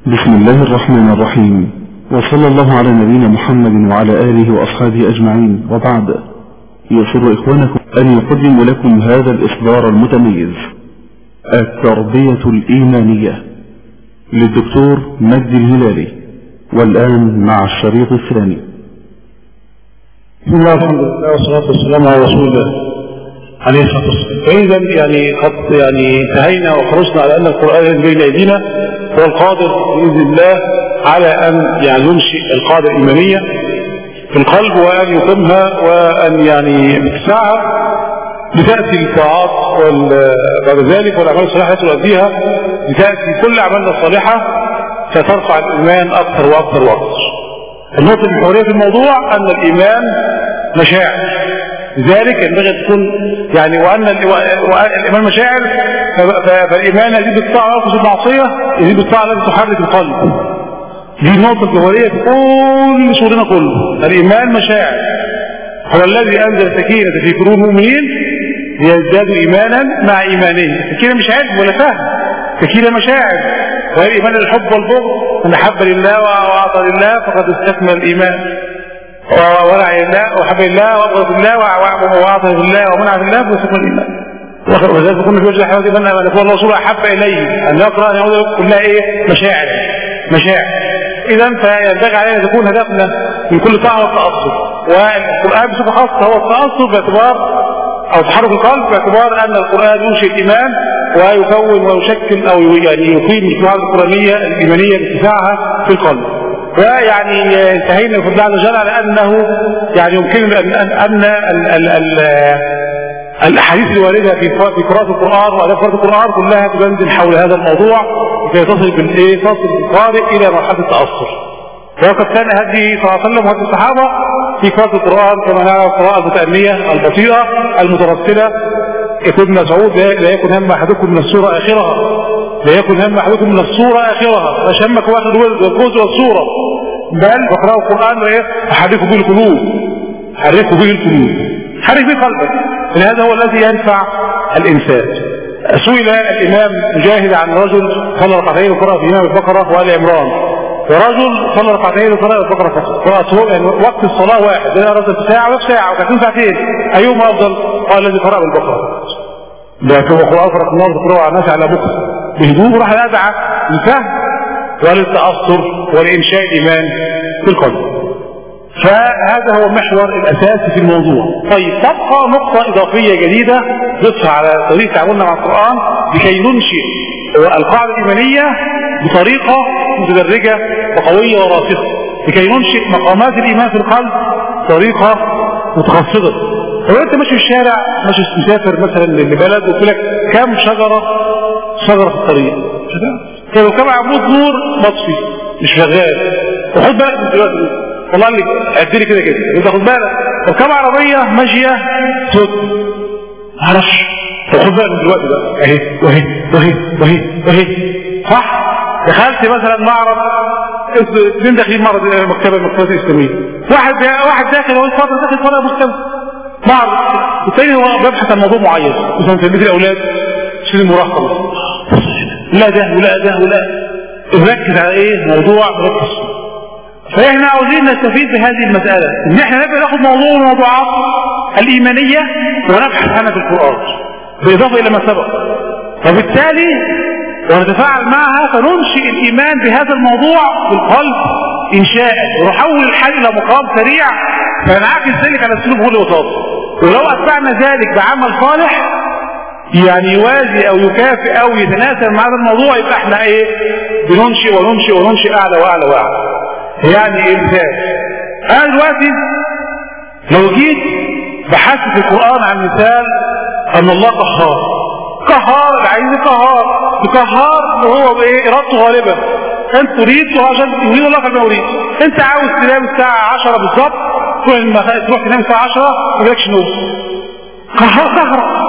بسم الله الرحمن الرحيم وصلى الله على نبينا محمد وعلى آله وأصحابه أجمعين وبعد يسر إخوانكم أن يقدم لكم هذا الإصدار المتميز التربية الإيمانية للدكتور مجدي الهلالي والآن مع الشريط الثاني بسم الله الحمد لله والصلاة والسلام على رسول الله عليه الصلاة والسلام فإذا يعني قد يعني انتهينا وخرجنا على أن القرآن بين أيدينا هو القادر بإذن الله على أن يعني ينشئ القاعدة الإيمانية في القلب وأن يقيمها وأن يعني يتسعها بتأتي الطاعات بعد ذلك والأعمال الصالحة التي تؤديها بتأتي كل أعمالنا الصالحة سترفع الإيمان أكثر وأكثر وأكثر النقطة المحورية في الموضوع أن الإيمان مشاعر لذلك ينبغي أن تكون يعني وأن الإيمان مشاعر فالإيمان يزيد بالطاعة وينقص المعصية يزيد بالطاعة التي تحرك القلب دي النقطة الجوهرية في كل شغلنا كله الإيمان مشاعر هو الذي أنزل السكينة في قلوب المؤمنين ليزدادوا إيمانا مع إيمانهم السكينة مش علم ولا فهم السكينة مشاعر وهي الإيمان الحب والبغض من أحب لله وأعطى لله فقد استكمل الإيمان ورع الله وحب الله وابغض الله واعطى الله ومنع الله فاستكمل الإيمان وذلك كنا في وجه الحيوان من أن يكون الله رسوله أحب إليه أن يقرأ أن يعود كلها إيه مشاعر مشاعر إذا فينبغي علينا أن يكون هدفنا من كل طاعة والتأثر والقرآن بصفة خاصة هو التأثر باعتبار أو تحرك القلب باعتبار أن القرآن ينشئ الإيمان ويكون ويشكل أو يعني يقيم القواعد القرآنية الإيمانية باتساعها في القلب ويعني انتهينا بفضل الله عز وجل على أنه يعني يمكن أن أن, أن ال ال ال الأحاديث الواردة في في قراءة القرآن وأداء قراءة القرآن كلها تبنزل حول هذا الموضوع لكي تصل بالإيه تصل بالقارئ إلى مرحلة التأثر وقد كان هدي صلى الله عليه وسلم وهدي الصحابة في قراءة القرآن كما نرى القراءة المتأنية البطيئة المترتلة ابن مسعود لا يكن هم أحدكم من السورة آخرها لا يكن هم أحدكم من السورة آخرها مش همك واحد جزء السورة بل فقراء القرآن وإيه أحركوا به القلوب حركوا به القلوب حرك به قلبك هذا هو الذي ينفع الإنسان سئل الإمام مجاهد عن رجل صلى ركعتين وقرأ في إمام البقرة وآل عمران ورجل صلى ركعتين وقرأ البقرة فقط قرأته يعني وقت الصلاة واحد لا رجل ساعة وفي ساعة وكانت ساعتين أيهما أفضل؟ قال الذي قرأ بالبقرة ده كما قرأ أفرق النار تقرأ على الناس على بكرة بهدوء راح يدعى للفهم وللتأثر ولإنشاء الإيمان في القلب فهذا هو المحور الأساسي في الموضوع طيب تبقى نقطة إضافية جديدة ضفها على طريقة تعاملنا مع القرآن لكي ننشئ القاعدة الإيمانية بطريقة متدرجة وقوية وراسخة لكي ننشئ مقامات الإيمان في القلب بطريقة متخصصة لو أنت ماشي في الشارع ماشي مسافر مثلا لبلد وقلت لك كم شجرة شجرة في الطريق كانوا كم عمود نور مطفي مش شغال وخد بالك من دلوقتي طلع لي قد لي كده كده انت خد بالك طب كم عربيه ماشيه صوت معرفش طب خد بالك دلوقتي بقى اهي واهي واهي واهي واهي صح دخلت مثلا معرض اثنين داخلين معرض مكتبه المكتبات الاسلاميه واحد واحد داخل هو فتره داخل ولا مكتبه معرض والثاني هو بيبحث عن موضوع معين مثلا تلميذ الاولاد شيل المراهقه لا ده ولا ده ولا ركز على ايه موضوع ركز فاحنا عاوزين نستفيد بهذه المسألة ان احنا نبقى ناخد موضوع الموضوعات الإيمانية ونبحث عنها في القرآن بالإضافة إلى ما سبق وبالتالي ونتفاعل معها فننشئ الإيمان بهذا الموضوع بالقلب إنشاء ونحول الحال إلى مقام سريع فينعكس ذلك على السلوك هو الوساطة ولو أتبعنا ذلك بعمل صالح يعني يوازي أو يكافئ أو يتناسب مع هذا الموضوع يبقى احنا إيه بننشئ وننشئ وننشئ أعلى وأعلى وأعلى يعني ايه مثال انا دلوقتي لو جيت بحثت في القرآن عن مثال ان الله قهار قهار العزيز قهار قهار وهو بايه ارادته غالبا انت تريد عشان يريد الله كما يريد انت عاوز تنام الساعة 10 بالظبط تروح المخ... تروح تنام الساعة 10 ما يجيلكش نوم قهار قهر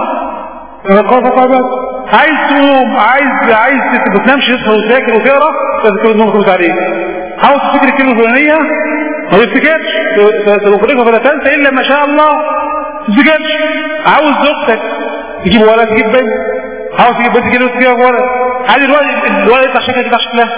عايز تقوم عايز عايز ما تنامش تصحى وتذاكر وتقرا تذكر النوم تفوت عليك عاوز تفتكر الكلمه الفلانيه ما تفتكرش تخرجها فلا تنسى الا ما شاء الله ما تفتكرش عاوز زوجتك تجيب ولد تجيب بنت عاوز تجيب بنت تجيب تجيب ولد عايز الولد الولد يطلع شكلك يطلع شكلها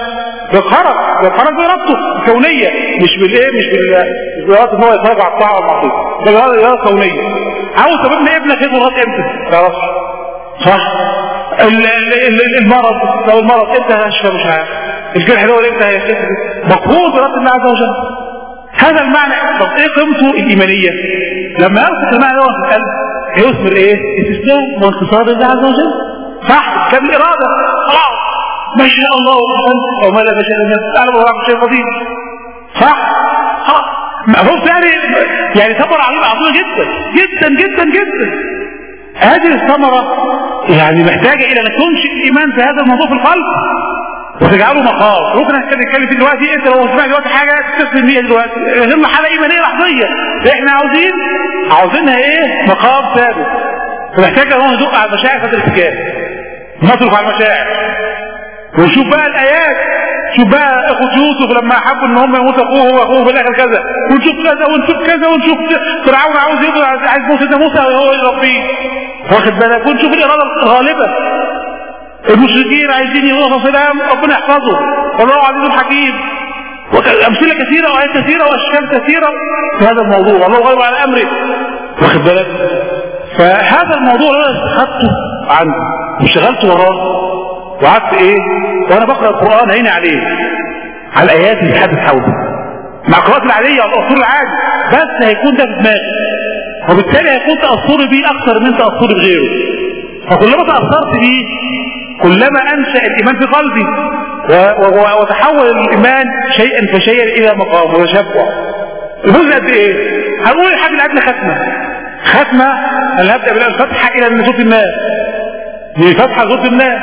يقهرك يقهرك بإرادته الكونية مش بالايه مش بالإرادة ان هو يتراجع على الطاعة والمعصية ده إرادة كونية عاوز طب ابن ابنك يدخل لغاية امتى؟ ما تعرفش صح ال- ال- ال- المرض لو المرض امتى هشفى مش عارف الجرح ده امتى هيخف مفروض إرادة الله عز وجل هذا المعنى طب ايه قيمته الإيمانية لما يرسخ المعنى ده في القلب هيثمر ايه؟ استسلام وانتصار لله عز وجل صح كان الإرادة خلاص ما شاء الله وقال وما لا شاء الناس تعلم وراء شيء قدير صح خلاص مفهوم يعني يعني ثمرة عظيمة عظيمة جدا جدا جدا جدا هذه الثمرة يعني محتاجة إلى أن تنشئ الإيمان في هذا الموضوع في القلب وتجعله مقام ممكن احنا نتكلم فيه دلوقتي انت لو سمعت دلوقتي حاجه تستسلم بيها دلوقتي غير حاله ايمانيه لحظيه احنا عاوزين عاوزينها ايه مقام ثابت فمحتاج ان هو ندق على المشاعر فتره الارتكاب نترك على المشاعر ونشوف بقى الايات شوف بقى اخوة يوسف لما حبوا ان هم يموت اخوه واخوه في الاخر كذا ونشوف كذا ونشوف كذا ونشوف فرعون عاوز يضرب عايز موسى ده موسى هو يربيه واخد بالك ونشوف الاراده الغالبه المشركين عايزين يروحوا سلام ربنا يحفظه والله عزيز حكيم امثله كثيره وايات كثيره واشكال كثيره في هذا الموضوع والله غالب على امره واخد بالك فهذا الموضوع لو انا استخدته عنه واشتغلت وراه وقعدت ايه وانا بقرا القران عيني عليه على الايات اللي بتحدث حوله مع القراءات العاديه والاصول العادي بس هيكون ده في دماغي وبالتالي هيكون تاثري بيه اكثر من تاثري بغيره فكلما تاثرت بيه كلما انشا الايمان في قلبي و- و- وتحول الايمان شيئا فشيئا الى مقام وتشبع الجزء قد ايه؟ هنقول الحاجه اللي قبل ختمه ختمه انا هبدا بالفتحه الى نصوص الناس دي فتحه صوت الناس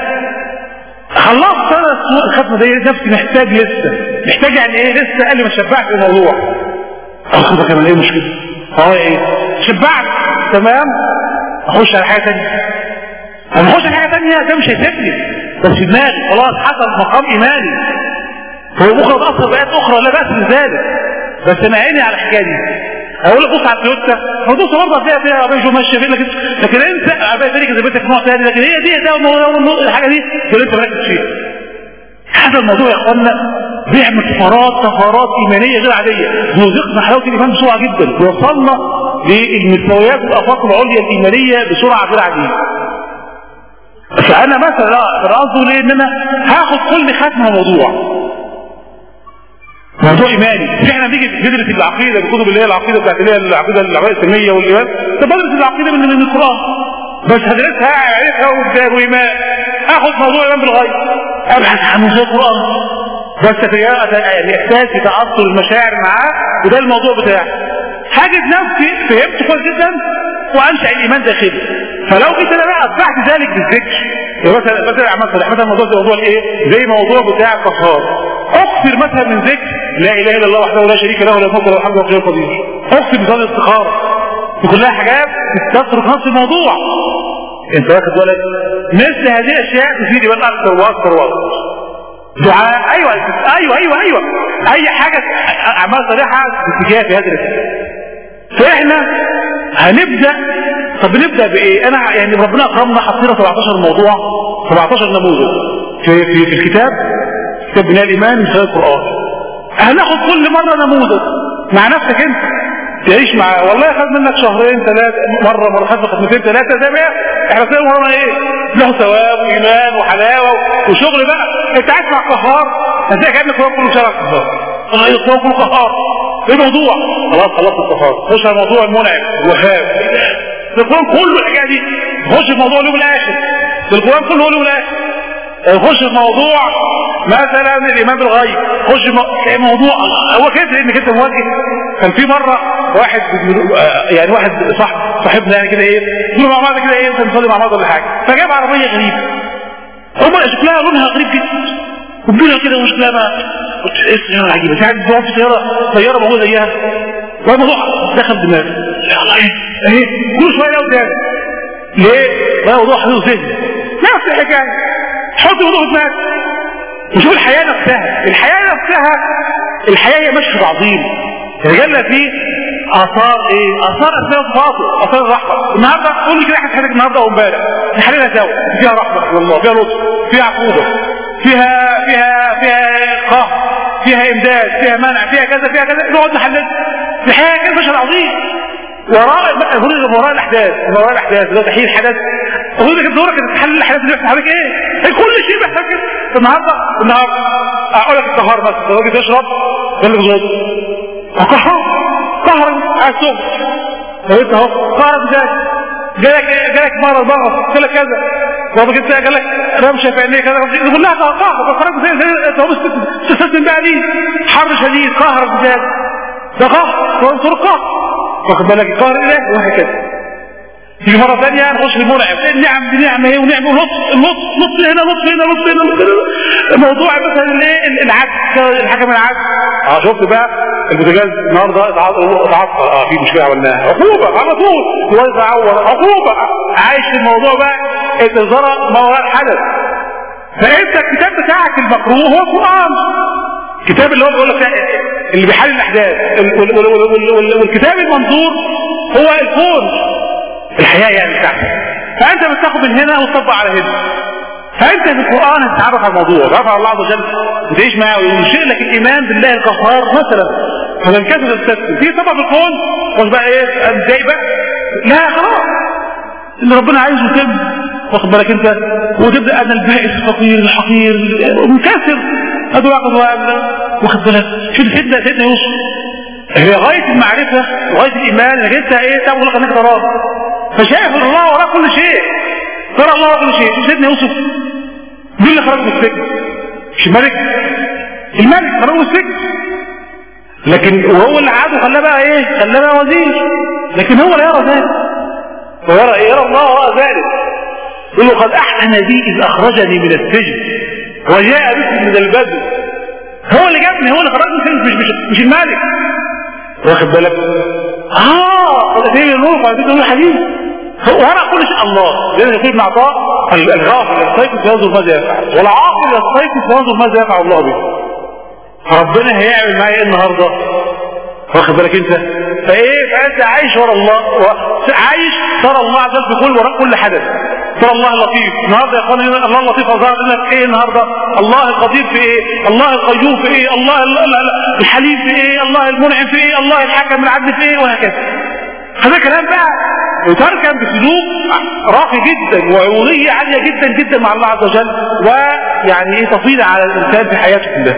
خلصت انا الصوت الختمه دي نفسي محتاج لسه محتاج يعني ايه لسه قال لي ما شبعت الموضوع اخد كمان ايه مشكله هو ايه شبعت تمام اخش على حاجه ثانيه انا اخش على حاجه ثانيه ده مش هيسيبني بس في دماغي خلاص حصل مقام ايماني هو مخرج اصلا بقت اخرى لا باس بذلك بس انا عيني على الحكايه دي اقول لك بص على التويوتا هو تويوتا برضه فيها فيها عربيه ماشيه فيه لكن لكن انت عربيه ثانيه كذا بيتك نوع ثاني لكن هي دي ده مو- مو- الحاجه دي اللي انت مركز فيها هذا الموضوع يا اخوانا بيعمل طفرات طفرات ايمانيه غير عاديه بيرزقنا حلاوه الايمان بسرعه جدا بيوصلنا للمستويات والافاق العليا الايمانيه بسرعه غير عاديه فانا مثلا لا انا قصدي ليه ان انا هاخد كل ختمه موضوع موضوع ايماني احنا بنيجي ندرس العقيده الكتب اللي هي العقيده بتاعت اللي هي العقيده العقيده السلميه والايمان طب بدرس العقيده من من القران بس هدرسها اعرفها وابدان وايمان اخد موضوع ايمان بالغيب ابحث عنه زي القران بس في يعني احساسي تاثر المشاعر معاه وده الموضوع بتاعي هجد نفسي فهمت كويس جدا وانشا الايمان داخلي فلو جيت انا بقى اتبعت ذلك بالذكر يعني مثلا مثلا اعمال صالحه مثلا موضوع زي موضوع الايه زي موضوع بتاع الطهاره اكثر مثلا من ذكر لا اله الا الله وحده لا شريك له له الملك وله الحمد وهو القدير اكثر من صلاه الاستخاره دي كلها حاجات تترك نفس الموضوع انت واخد بالك مثل هذه الاشياء تفيد ايمان اكثر واكثر واكثر دعاء ايوه ايوه ايوه ايوه اي حاجه اعمال صالحه باتجاه في هذا الاتجاه فاحنا هنبدا طب بنبدا بايه انا يعني ربنا اكرمنا حطينا 17 موضوع 17 نموذج في في, في الكتاب كتاب بناء الايمان من خلال القران هناخد كل مره نموذج مع نفسك انت تعيش مع والله خد منك شهرين ثلاثه مره مره خد خدمتين ثلاثه زي ما احنا زي ورانا ايه له ثواب وايمان وحلاوه وشغل بقى انت عايش مع القهار هتلاقي كانك هو كله شرف القهار هو كله قهار ايه الموضوع خلاص خلصت القهار خش على موضوع المنعم الوهاب القران كله الحكايه دي خش في موضوع اليوم الاخر القران كله هو اليوم الاخر خش في موضوع مثلا الايمان بالغيب خش في موضوع هو كده انك انت مواجه كان في مره واحد يعني واحد صاحب صاحبنا يعني كده ايه يقولوا مع بعض كده ايه انت بنصلي مع بعض ولا حاجه فجاب عربيه غريبه هم شكلها لونها غريب جدا وكبيرة كده وشكلها ما قلت ايه السيارة العجيبة ساعد بقى في سيارة سيارة موجودة زيها والموضوع دخل دماغي يا الله ايه ايه كل شوية قدام ليه؟ ده موضوع حلو ذهني نفس الحكاية حط موضوع في دماغك وشوف الحياة نفسها الحياة نفسها الحياة هي مشهد عظيم رجالنا فيه اثار ايه اثار اسماء الفاضل اثار الرحمه النهارده قول لي كده احنا حياتك النهارده او امبارح نحللها سوا فيها رحمه والله فيها لطف فيها عقوبه فيها فيها فيها فيها امداد فيها منع فيها كذا فيها كذا نقعد نحلل الحقيقه كده مشهد عظيم وراء المفروض وراء الاحداث وراء الاحداث اللي هو تحليل الحدث المفروض انك دورك انك تحلل الاحداث اللي بيحصل حواليك ايه؟ هي كل شيء محتاج كده النهارده النهارده اقول لك الطهار مثلا لو جيت تشرب قال لك زود قهر قهر على السوق لو انت اهو قهر ازاي؟ جالك جالك مرض بغص قال لك كذا وابا جبت قال لك رمشه في عينيك كذا يقول لها ده قهر بخرج زي زي هو تستسلم بقى ليه حر شديد قهر ازاي؟ ده قهر هو انصر قهر واخد بالك القهر اله وهكذا تيجي مرة ثانية نخش في المنعم النعم دي نعمة ايه ونعمة ونص نص نص هنا نص هنا نص هنا نص هنا موضوع مثلا الايه العكس الحكم العكس اه شفت بقى البوتاجاز النهارده اتعطل اه في مشكلة عملناها عقوبة على طول كويس عور عقوبة عايش في الموضوع بقى انتظار ما وراء الحدث فانت الكتاب بتاعك المكروه هو القرآن الكتاب اللي هو بيقول لك اللي بيحلل الاحداث والكتاب المنظور هو الكون الحياة يعني بتاعتك فانت بتاخد من هنا وتطبق على هنا فانت في القرآن هتتعرف على الموضوع تعرف على الله عز وجل وتعيش معاه وينشئ لك الايمان بالله القهار مثلا فمن كسب التسليم في طبعا في الكون مش بقى ايه ازاي بقى لا خلاص اللي ربنا عايزه يتم واخد بالك انت وتبدا انا البائس الفقير الحقير منكسر هذا واحد واخد بالك شوف سيدنا سيدنا يوسف هي غاية المعرفة وغاية الإيمان انك انت ايه تعمل لك انك تراه فشايف الله وراء كل شيء ترى الله وراء كل شيء سيدنا يوسف مين اللي خرج من السجن مش الملك الملك خرج من السجن لكن وهو اللي عاده خلاه بقى ايه خلاه بقى وزير لكن هو لا يرى ذلك ويرى ايه يرى الله وراء ذلك يقول له قد احسن بي اذ اخرجني من السجن وجاء بكم من البدو هو اللي جابني هو اللي خرجني من السجن مش, مش, مش الملك واخد بالك اه ولا فين النور ولا فين الحديث هو وراء كل شيء الله لان يقول ابن عطاء الغافل يستيقظ ينظر ماذا يفعل والعاقل يستيقظ ينظر ماذا يفعل الله به فربنا هيعمل معايا ايه النهارده واخد بالك انت فايه فانت عايش ورا الله و... عايش ترى الله عز وجل في كل وراء كل حدث ترى الله اللطيف النهارده يا اخواني الله اللطيف اظهر لنا في ايه النهارده الله القدير في ايه الله القيوم في ايه الله الحليم في ايه الله المنعم في ايه الله الحكم العدل في ايه وهكذا هذا كلام بقى وتركب بسلوك راقي جدا وعيونية عالية جدا جدا مع الله عز وجل ويعني ايه تفيض على الانسان في حياته كلها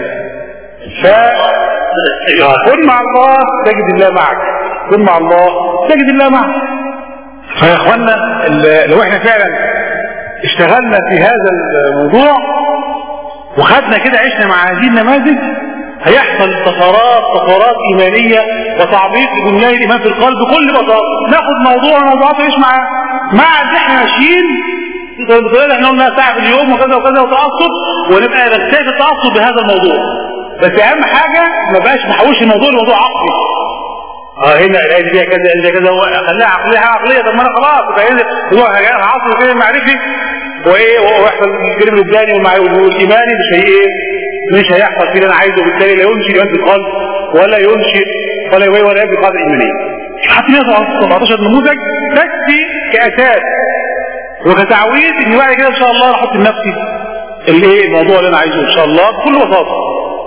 فكن مع الله تجد الله معك كن مع الله تجد الله معك فيا اخوانا لو احنا فعلا اشتغلنا في هذا الموضوع وخدنا كده عشنا مع هذه النماذج هيحصل طفرات طفرات ايمانيه وتعميق لبنيان الايمان في القلب بكل بساطه ناخد موضوع موضوعات ونعيش معاه مع ان احنا ماشيين بطريقه احنا قلنا ساعه في اليوم وكذا وكذا وتعصب ونبقى نكتفي التعصب بهذا الموضوع بس اهم حاجه ما بقاش نحولش الموضوع لموضوع عقلي اه هنا الايه دي كذا دي كذا خليها عقليه عقليه طب ما انا خلاص يبقى هو عصر كده معرفي وايه ويحصل الكلام الوجداني والايماني مش هي ايه مش هيحصل فيه اللي انا عايزه بالتالي لا ينشئ ايمان في القلب ولا ينشئ ولا يوي ولا يبقى قادر ايمانيه حاطين 17 نموذج تكفي كاساس وكتعويض ان بعد كده ان شاء الله احط لنفسي الايه الموضوع اللي انا عايزه ان شاء الله بكل بساطه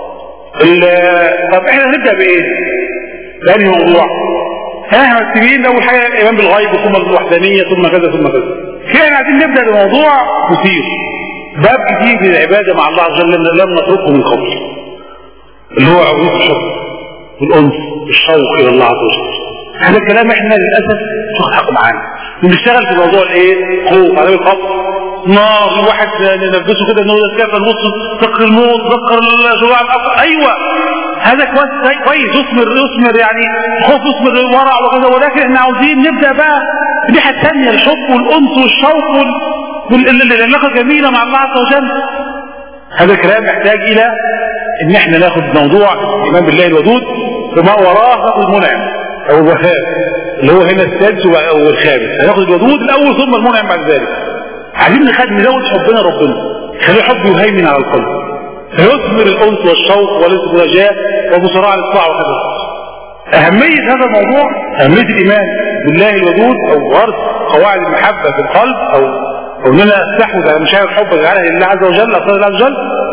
طب احنا هنبدا بايه؟ بأنهي موضوع؟ احنا مكتبين اول حاجه الايمان بالغيب ثم الوحدانيه ثم كذا ثم كذا. كده احنا عايزين نبدا بموضوع مثير. باب جديد للعباده مع الله عز وجل لم نتركه من قبل. اللي هو عروض الشوق والانس الشوق الى الله عز وجل. هذا الكلام احنا للاسف مش حق معانا. بنشتغل في موضوع الايه؟ خوف عدم الخوف نار الواحد نلبسه كده ان هو يتكافى النص ذكر الموت ذكر الجوع الأفضل ايوه هذا كويس كويس يثمر يثمر يعني خوف يثمر الورع وكذا ولكن احنا عاوزين نبدا بقى الناحيه الثانيه الحب والانس والشوق والعلاقه الجميله مع الله عز وجل هذا الكلام يحتاج الى ان احنا ناخد موضوع الايمان بالله الودود وما وراه ناخد المنعم او الوهاب اللي هو هنا السادس والخامس هناخد الودود الاول ثم المنعم بعد ذلك عايزين نخد نزود حبنا ربنا خلي حب يهيمن على القلب فيثمر الانس والشوق والرجاء ومصارعه للطاعه وكذا اهميه هذا الموضوع اهميه الايمان بالله الودود او غرس قواعد المحبه في القلب او او ان انا استحوذ على مشاعر الحب واجعلها لله عز وجل اصل الله عز وجل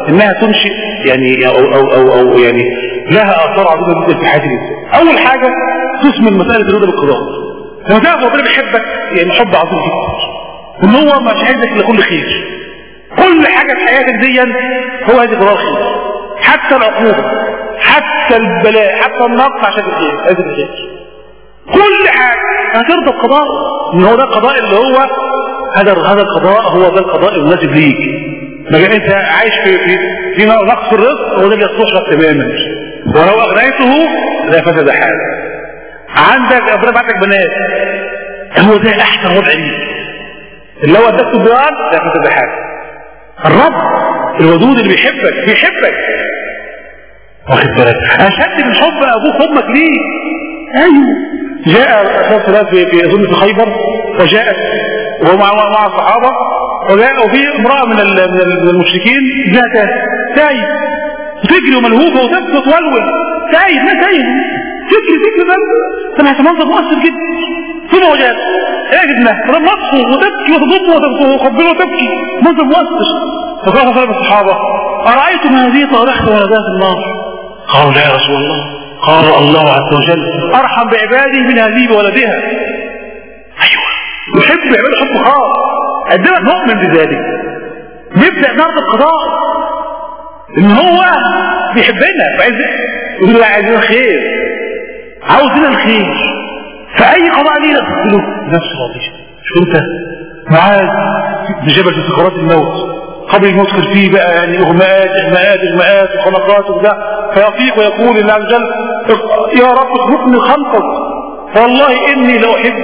انها تنشئ يعني او او او, أو يعني لها اثار عظيمه جدا في حياه الانسان. اول حاجه تثمن مساله الرضا بالقضاء. لما تعرف ربنا بيحبك يعني حب عظيم جدا. ان هو مش عايزك لكل خير. كل حاجه في حياتك دي هو هذه قضاء الخير. حتى العقوبه حتى البلاء حتى النقص عشان الخير هذه الخير. كل حاجه هترضى بقضاء ان هو ده القضاء اللي هو هذا هذا القضاء هو ده القضاء المناسب ليك ما دام انت عايش في في في نقص في الرزق هو ده اللي يصلح لك تماما ولو اغنيته لفسد حالك عندك ربنا بعت لك بنات هو ده احسن وضع ليك اللي هو اداك الديار لفسد حالك الرب الودود اللي بيحبك بيحبك واخد بالك اشد من حب ابوك وامك ليه ايوه جاء الرسول صلى الله عليه وسلم في اظن في خيبر وجاءت وهو مع مع الصحابه وجاء وفي امراه من من المشركين ذات تايه وتجري وملهوفه وتبكي وتولول تايه ما تايه تجري تجري سمعت منظر مؤثر جدا ثم وجاءت ايه ابنها رمته وتبكي وتضمه وتقبله وتبكي منظر مؤثر فقال صلى الله عليه الصحابه ارايتم هذه طارحه ولدها في النار قالوا لا يا رسول الله قال الله عز وجل ارحم بعباده من هذه بولدها ايوه يحب يعمل حب خاص عندما نؤمن بذلك نبدا نرضى القضاء ان هو بيحبنا فعايز يقول له عايزين الخير عاوز لنا الخير فاي قضاء لينا تقتله نفس راضيه شو انت معاذ بجبل في سكرات الموت قبل الموت كان فيه بقى يعني اغماءات اغماءات اغماءات وخنقات وبتاع فيطيق ويقول لله عز وجل يا رب اتركني خلقك فوالله اني لاحب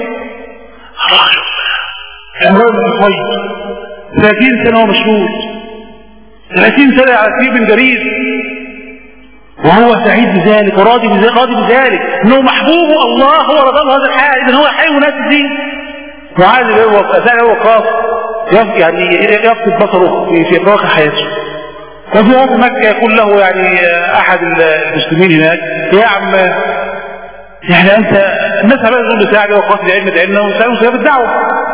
عمران طيب 30 سنه ومشهود 30 سنه على سيب جريد وهو سعيد بذلك وراضي بذلك راضي بذلك انه محبوب الله هو رضاه هذا الحال اذا هو حي مناسب دي معاذ اللي هو هو وقاف يعني يفقد بصره في في اطلاق حياته وفي وقت مكة يقول له يعني احد المسلمين هناك يا عم يعني انت الناس عماله تقول بتاعي وقاف العلم ادعينا وسالوا سبب الدعوه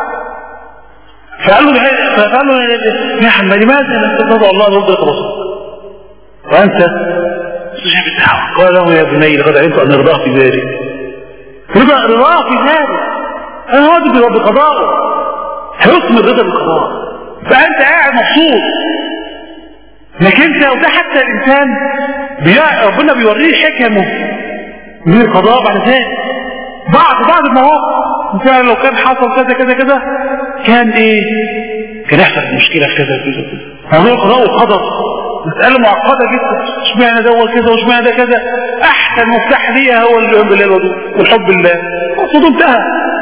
فقال له فقال له يا عم لماذا لم تتوضا الله ضد رسولك وانت تجيب الدعوه قال له يا بني لقد علمت ان رضاه في ذلك رضا رضاه في ذلك انا واجب بقضائه حكم الرضا بالقضاء فانت قاعد مبسوط لكن انت وده حتى الانسان بيع... ربنا بيوريه حكمه من القضاء بعد ذلك بعض بعض المواقف مثلا لو كان حصل كذا كذا كذا كان ايه كان يحصل مشكله في كذا كذا كذا موضوع القضاء والقدر مسألة معقدة جدا اشمعنى ده هو كذا واشمعنى ده كذا احسن مفتاح ليها هو الحب لله والحب لله المقصود انتهى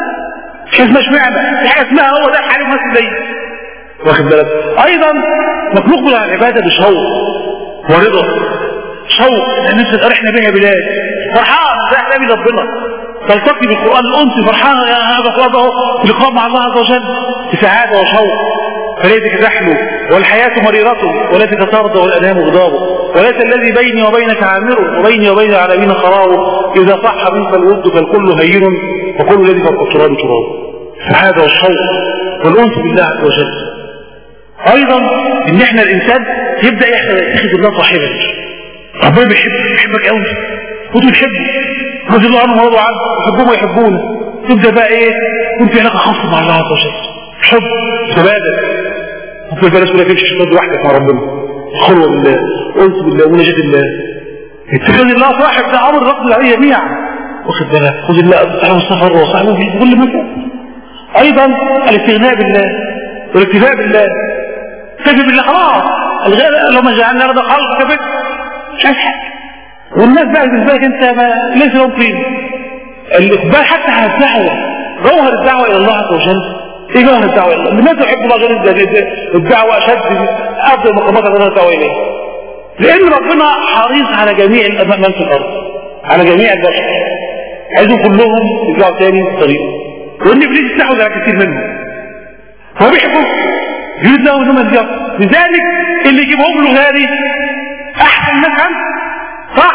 مش اسمها اشمعنى في حاجه اسمها هو ده حاجه مثل ليه واخد بالك ايضا مخلوق من العباده بشوق ورضا شوق ان انت ترحنا بها بلاد فرحان زي احلامي ربنا تلتقي بالقران الانس فرحان يا هذا قربه لقاء مع الله عز وجل بسعاده وشوق فليتك تحلو والحياة مريرة وليتك ترضى والأنام غضاب وليس الذي بيني وبينك عامر وبيني وبين العالمين قرار إذا صح منك الود فالكل هين وكل الذي فوق التراب تراب فهذا الشوق والأنس بالله عز وجل أيضا إن إحنا الإنسان يبدأ يتخذ الله صاحبا ربنا بيحبك بيحبك قوي وانتوا بتحبه رضي الله عنهم ورضوا عنه يحبوه ويحبونه تبدأ بقى إيه كنت في علاقة خاصة مع الله عز وجل حب تبادل حب البلاش ولا تمشي تقعد وحدك مع ربنا خلوة بالله أنس بالله ونجاة الله اتخذ الله صاحب ده أمر رب العالمين جميعا واخد بالك خذ الله صاحب السفر وصاحبه في كل مكان أيضا الاستغناء بالله والاكتفاء بالله اكتفي بالله خلاص الغير لو ما جعلنا رضا خلق كفت مش عايز حاجة والناس بقى بالنسبة لك انت ما ليس لهم قيمة الاقبال حتى على الدعوة جوهر الدعوة الى الله عز وجل ايه جوهر الدعوة الى الله لماذا يحب الله غير الدعوة اشد افضل مقامات غير الدعوة اليه لان ربنا حريص على جميع من في الارض على جميع البشر عايزهم كلهم يرجعوا تاني في الطريق وان ابليس استحوذ على كثير منهم هو بيحبهم يريد له انهم يرجعوا لذلك اللي يجيبهم له غالي احسن الناس عنه صح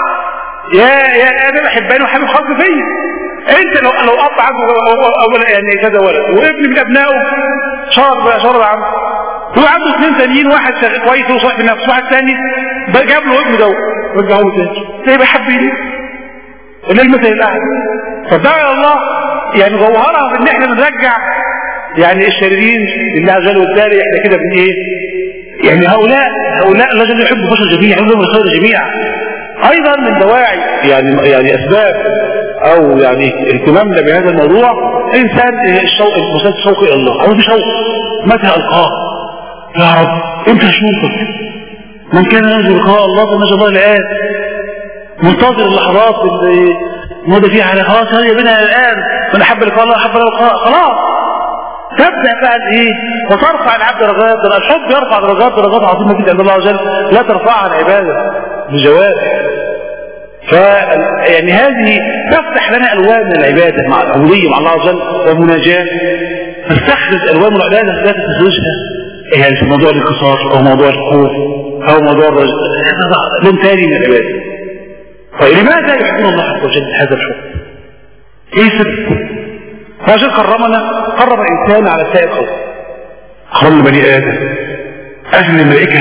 يا يا انا بحبني وحابب خاص فيا انت لو لو اب عنده او يعني كذا ولد وابن من ابنائه شرب شرب عنه هو عنده اثنين تانيين واحد شغال كويس وصالح في نفسه واحد ثاني جاب له ابنه ده رجعه له تاني زي بحب ايه اللي المثل الاعلى فدعا الله يعني جوهرها في ان احنا بنرجع يعني الشريرين اللي عزلوا التالي احنا كده بن ايه يعني هؤلاء هؤلاء الذين يحب البشر جميعا يحبهم الخير جميعا ايضا من دواعي يعني يعني اسباب او يعني اهتمامنا بهذا الموضوع انسان الشوق المساد شوق الى الله او شوق متى القاه يا رب انت اشوفك من كان يرجو لقاء الله فنجى الله الان منتظر اللحظات اللي مضى فيها على خلاص هي بنا الان من احب لقاء الله احب لقاء خلاص تبدا بقى ايه وترفع العبد درجات الحب يرفع درجات درجات عظيمه جدا عند الله عز وجل لا ترفعها العباده بجوارح ف يعني هذه تفتح لنا الوان من العباده مع العبوديه مع الله عز وجل والمناجاه تستخرج الوان من العباده لا تستخرجها يعني في موضوع الانكسار او موضوع الخوف او موضوع الرجل لون تاني من العباده طيب لماذا يحبون الله عز وجل هذا الحب؟ ايه سبب؟ فعشان كرمنا كرم الانسان على سائر الخلق كرم بني ادم اجل الملائكه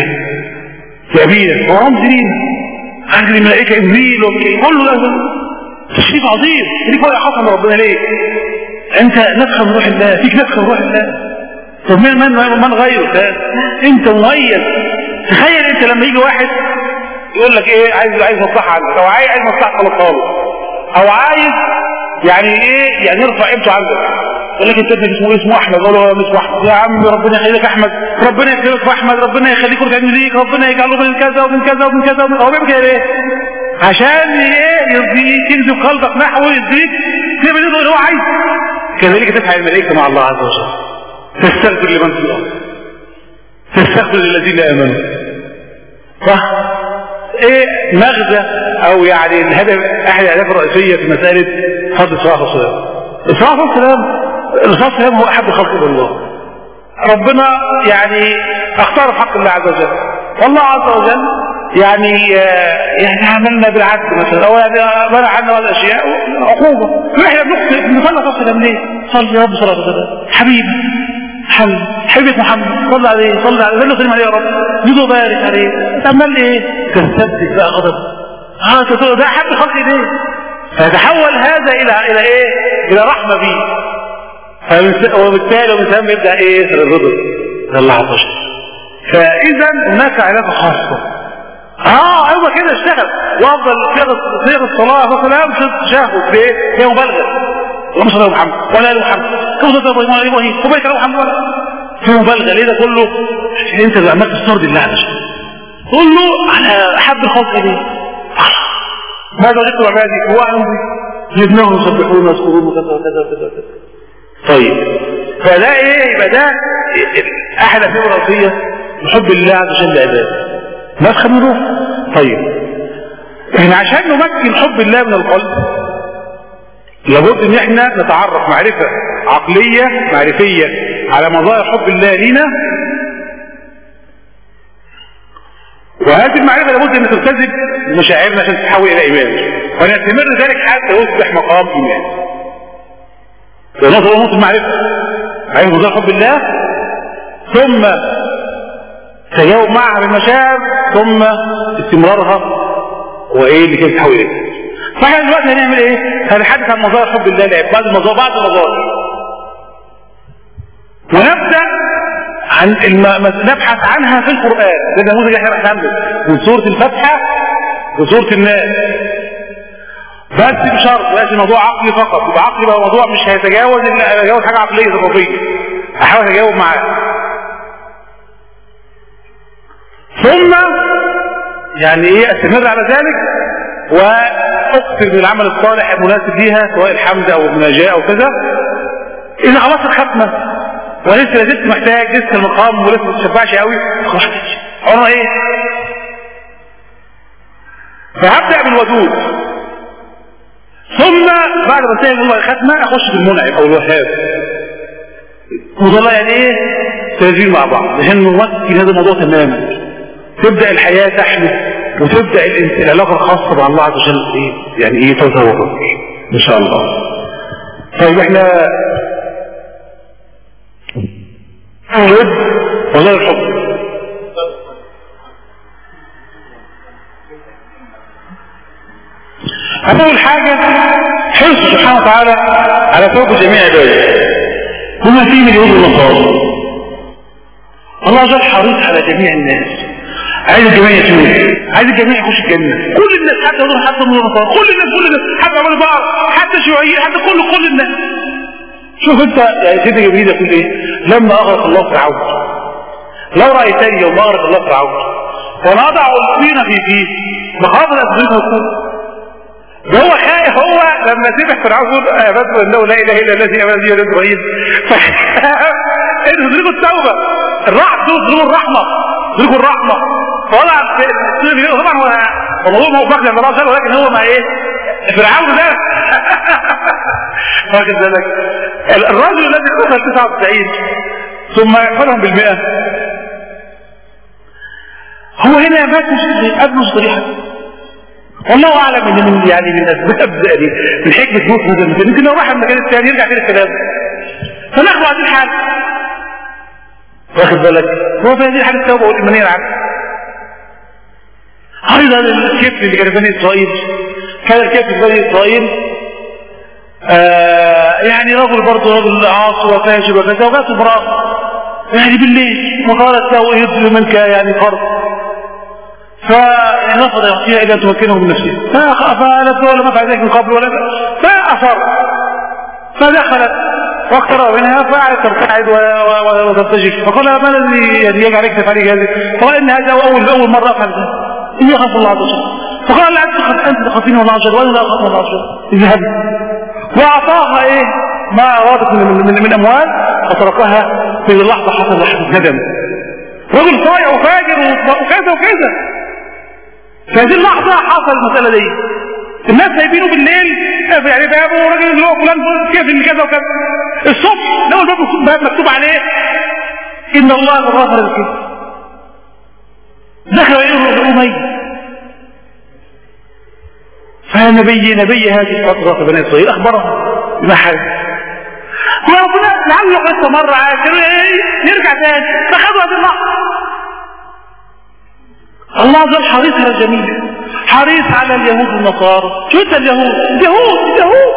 في ابينا ورمز لينا اجل الملائكه ابريل وميكائيل كله ده تشريف عظيم ليك بقى حصل ربنا ليه؟ انت نفخه من روح الله فيك نفخه من روح الله طب من من من غيرك انت مميز تخيل انت لما يجي واحد يقول لك ايه عايز عايز مصلحه عندك او عايز عايز مصلحه خالص خالص او عايز يعني ايه يعني يرفع قيمته عندك يقول لك انت ابنك اسمه اسمه احمد اقول له اسمه احمد يا عم ربنا يخليك احمد ربنا يكرمك في احمد ربنا يخليك وتعمل ليك ربنا يجعله من كذا ومن كذا ومن كذا ومن هو بيعمل كده ليه؟ عشان ايه يرضيك يجذب قلبك نحوه يديك كده بيقول اللي هو عايز كذلك تفعل الملائكه مع الله عز وجل تستغفر لمن في الارض تستغفر للذين امنوا صح ايه مغزى او يعني الهدف احد الاهداف الرئيسيه في مساله فضل صلاه والسلام الصلاه والسلام الرسول والسلام هو احب خلق الله ربنا يعني اختار في حق الله عز وجل والله عز وجل يعني يعني عملنا بالعدل مثلا او يعني منع عنا الاشياء عقوبه فاحنا بنخطئ بنصلي صلاه السلام ليه؟ صلي يا رب صلاه السلام حبيبي حبيبي حبيبة محمد صلى عليه صلى عليه صلى وسلم عليه يا رب يدو بارك عليه تعمل ايه تستبدل بقى غضب اه تقول ده حب خلقي ليه فيتحول هذا الى الى ايه الى رحمه بيه وبالتالي الانسان بيبدا ايه الرضا الله عز وجل فاذا هناك علاقه خاصه اه ايوه كده اشتغل وافضل صيغ الصلاه والسلام تشهد بايه؟ هي مبالغه اللهم صل على محمد ولا ال محمد كم صلى ابراهيم وعلى ابراهيم وبارك على محمد في مبالغه ليه ده كله عشان انت اللي عمال تسترد الله عز وجل قول له على احب الخلق ليه ماذا وجدت عبادي هو اعلم بي جبناهم يسبحون ويذكرون وكذا وكذا وكذا وكذا طيب فده ايه يبقى ده احد الاسباب الرئيسيه لحب الله عز وجل لعباده مدخل من روح طيب احنا عشان نمكن حب الله من القلب لابد ان احنا نتعرف معرفة عقلية معرفية على مظاهر حب الله لينا وهذه المعرفة لابد ان تلتزم مشاعرنا عشان تتحول الى ايمان ونستمر ذلك حتى يصبح مقام ايمان ده نظر نقطة المعرفة معرفة مظاهر حب الله ثم تجاوب معها بالمشاعر ثم استمرارها وايه اللي كانت تتحول اليه فاحنا دلوقتي هنعمل ايه؟ هنحدث عن مظاهر حب الله لعب بعض المظاهر بعض المظاهر ونبدا عن الم... نبحث عنها في القران ده النموذج اللي احنا بنحث عنه من سوره الفاتحه وسوره الناس بس بشرط بس الموضوع عقلي فقط يبقى عقلي بقى موضوع مش هيتجاوز الا هيتجاوز حاجه عقليه ثقافيه احاول اتجاوب معاه ثم يعني ايه استمر على ذلك واكثر من العمل الصالح المناسب ليها سواء الحمد او المناجاة او كذا اذا خلاص الختمة ولسه لازلت محتاج لسه المقام ولسه ما تشبعش قوي خلاص عمره ايه فهبدأ بالودود ثم بعد ما انتهي من الختمة اخش بالمنعم او الوهاب وده يعني ايه تنزيل مع بعض عشان نمكن هذا الموضوع تماما تبدأ الحياة تحمل وتبدأ العلاقة الخاصة مع الله عز وجل ايه يعني ايه تتوقف ان شاء الله طيب احنا نود والله الحب أول حاجة حرص سبحانه وتعالى على توبة جميع عباده وما فيه من يوم النصارى الله عز وجل حريص على جميع الناس عايز الجميع يتوب عايز الجميع يخش الجنة كل الناس حتى يقولون حتى من النصارى كل الناس كل الناس حتى عمل بعض حتى شيوعيين حتى كل كل الناس شوف انت يا سيدي جبريل يقول ايه لما اغرق الله فرعون لو رأيتني يوم اغرق الله فرعون ونضع الطين في فيه مخاطر أسبوعين وكون ده هو خائف هو لما سمع فرعون يقول امنت انه لا اله الا الذي امن به ولد ابراهيم انه تدركوا التوبه الرحمه تدركوا الرحمه تدركوا الرحمه فوضع طبعا هو الموضوع ما هو فاكر عند الله ولكن هو ما ايه فرعون ده واخد بالك الرجل الذي قتل 99 ثم يحفلهم بالمئة هو هنا مات قبله صريحا والله اعلم ان من يعني من اسباب يعني من حكمه موت هذا المكان يمكن لو راح المكان الثاني يرجع تاني الكلام فناخذ هذه الحال واخد بالك هو في هذه الحاله التوبه والايمانيه العامه ايضا الكتف اللي كان بني اسرائيل كان الكتف بني اسرائيل آه يعني رجل برضه رجل عاصي وفاجر وكذا وجات امراه يعني بالليل وقالت له يطلب منك يعني قرض فرفض يعطيها الا تمكنه من نفسه فقالت له لم افعل ذلك من قبل ولا فاصر فدخلت واقترب منها فقعدت ترتعد وترتجف فقال ما الذي يجعلك تفعلي هذا؟ قال ان هذا اول اول مره افعل ذلك اني اخاف الله عز وجل فقال لا انت انت تخافين الله عز وجل وانا لا اخاف الله عز وجل اذهبي واعطاها ايه ما ارادت من, من, من اموال فتركها في اللحظه حصل لحظه ندم رجل صايع وفاجر وكذا وكذا في هذه اللحظة حصل المسألة دي الناس سايبينه بالليل يعني بابه راجل اللي هو فلان كيف اللي كذا وكذا الصبح لو الباب باب مكتوب عليه ان الله غفر الكذب دخل اليه اميه فنبي نبي هذه الفترة في بني اسرائيل اخبره بما حدث وربنا لعله قصة مرة عاشر يرجع تاني فخذوا هذه اللحظة الله عز وجل حريص على الجميع حريص على اليهود والنصارى شو انت اليهود اليهود اليهود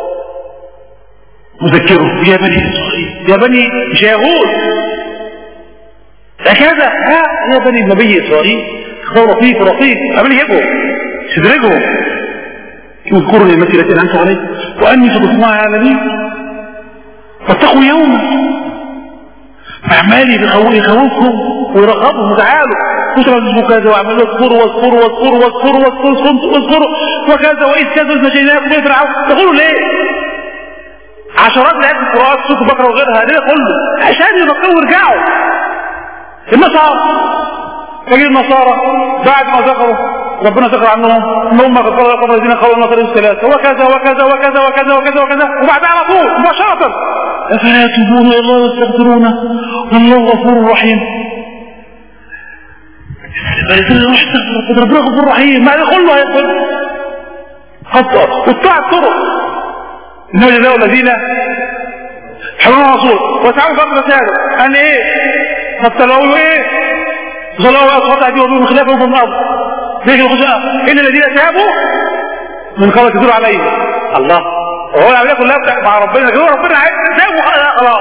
مذكره يا بني اسرائيل يا بني مش يهود هكذا ها يا بني النبي اسرائيل اختاروا رفيق رفيق قبل يجوا تدرجهم اذكروا نعمتي التي انعمت عليكم واني فضلتها على العالمين فاتقوا يوما اعمالي بيخوفكم ويرغبهم وتعالوا كتب كذا واعملوا اذكروا واذكروا واذكروا واذكروا واذكروا واذكروا وكذا واذ كذا اذ نجيناكم من فرعون تقولوا ليه؟ عشرات الايات في القران سوره بكره وغيرها ليه كله؟ عشان يفكروا ويرجعوا النصارى تجد النصارى بعد ما ذكروا ربنا ذكر عنهم ان هم غفر لكم الذين قالوا النصارى الثلاثه وكذا وكذا وكذا وكذا وكذا وكذا وبعد على طول مباشره افلا يتوبون الى الله ويستغفرونه والله غفور رحيم ربنا غفور رحيم ما ده كله هيقول خطأ واتبع الطرق انه جزاء الذين حرموا الرسول وسعوا فقر سعره ان ايه فابتلعوا ايه ظلوا اصوات ايديهم من خلافهم في الارض ليش الخشاء ان الذين تابوا من قبل تدور عليه الله وهو العمليه كلها مع ربنا كده ربنا عايز تابوا خلاص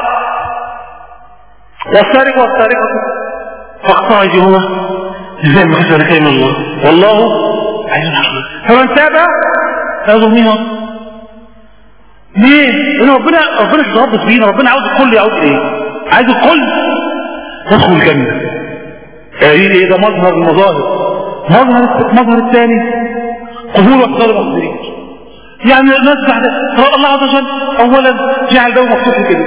والسارق والسارقه فاقطعوا ايديهما جزاء ما خسر كلمة الله والله عايز حقيقي فمن تاب فيظلمها ليه؟ لأن ربنا ربنا يتربط بينا ربنا عاوز الكل يعود إيه؟ عايز الكل يدخل الجنة يعني إيه ده مظهر المظاهر مظهر المظهر الثاني قبول واختار المحضرين يعني الناس بعد الله عز وجل أولا جعل ده مفتوح كده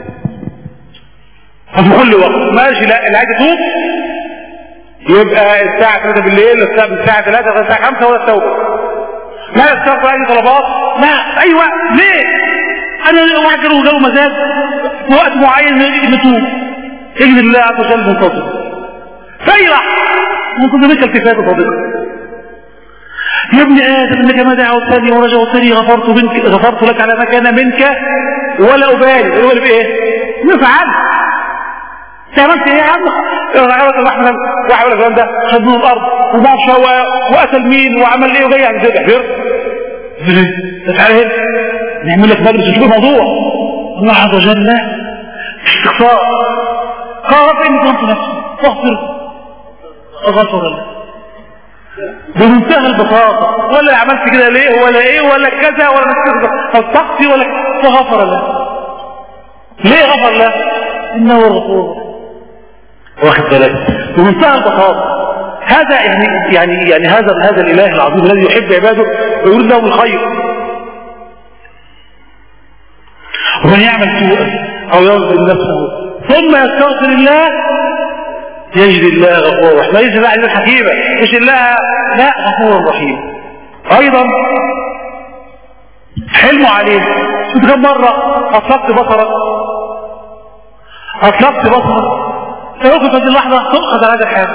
ففي كل وقت ماشي لا اللي عايز يتوب يبقى الساعة 3 بالليل الساعة من الساعة 3 لغاية الساعة 5 ولا التوبة لا استغفر أي طلبات لا أيوة ليه أنا واحد له جو مزاج في وقت معين نتوب إذن الله عز وجل منتظر في لحظة ممكن ذلك التفات صديقة يا ابن آدم إنك ما دعوتني ورجوتني غفرت منك غفرت لك على ما كان منك ولا أبالي يقول بإيه؟ نفعل عملت ايه يا عم؟ عملت الرحمة واحد ولا الكلام ده خد من الارض وماشى وقتل مين وعمل ايه وجاي عند زيد حفر تعالى هنا نعمل لك مجلس تشوف الموضوع الله عز وجل استغفار قال اني ظلمت نفسي فاغفر غفر الله بمنتهى البساطة ولا عملت كده ليه ولا ايه ولا كذا ولا فاستغفر ولا فغفر له ليه غفر له انه الغفور واخد بالك بمنتهى البساطة هذا يعني يعني يعني هذا هذا الاله العظيم الذي يحب عباده ويريد لهم الخير ومن يعمل سوءا او يظلم نفسه ثم يستغفر الله يجد الله غفور رحيم يجد الله عزيز حكيمة يجد الله لا غفور رحيم ايضا حلمه عليه شفت كم مرة اطلقت بصرك اطلقت بصرك فيوقف هذه اللحظة تؤخذ على هذا الحال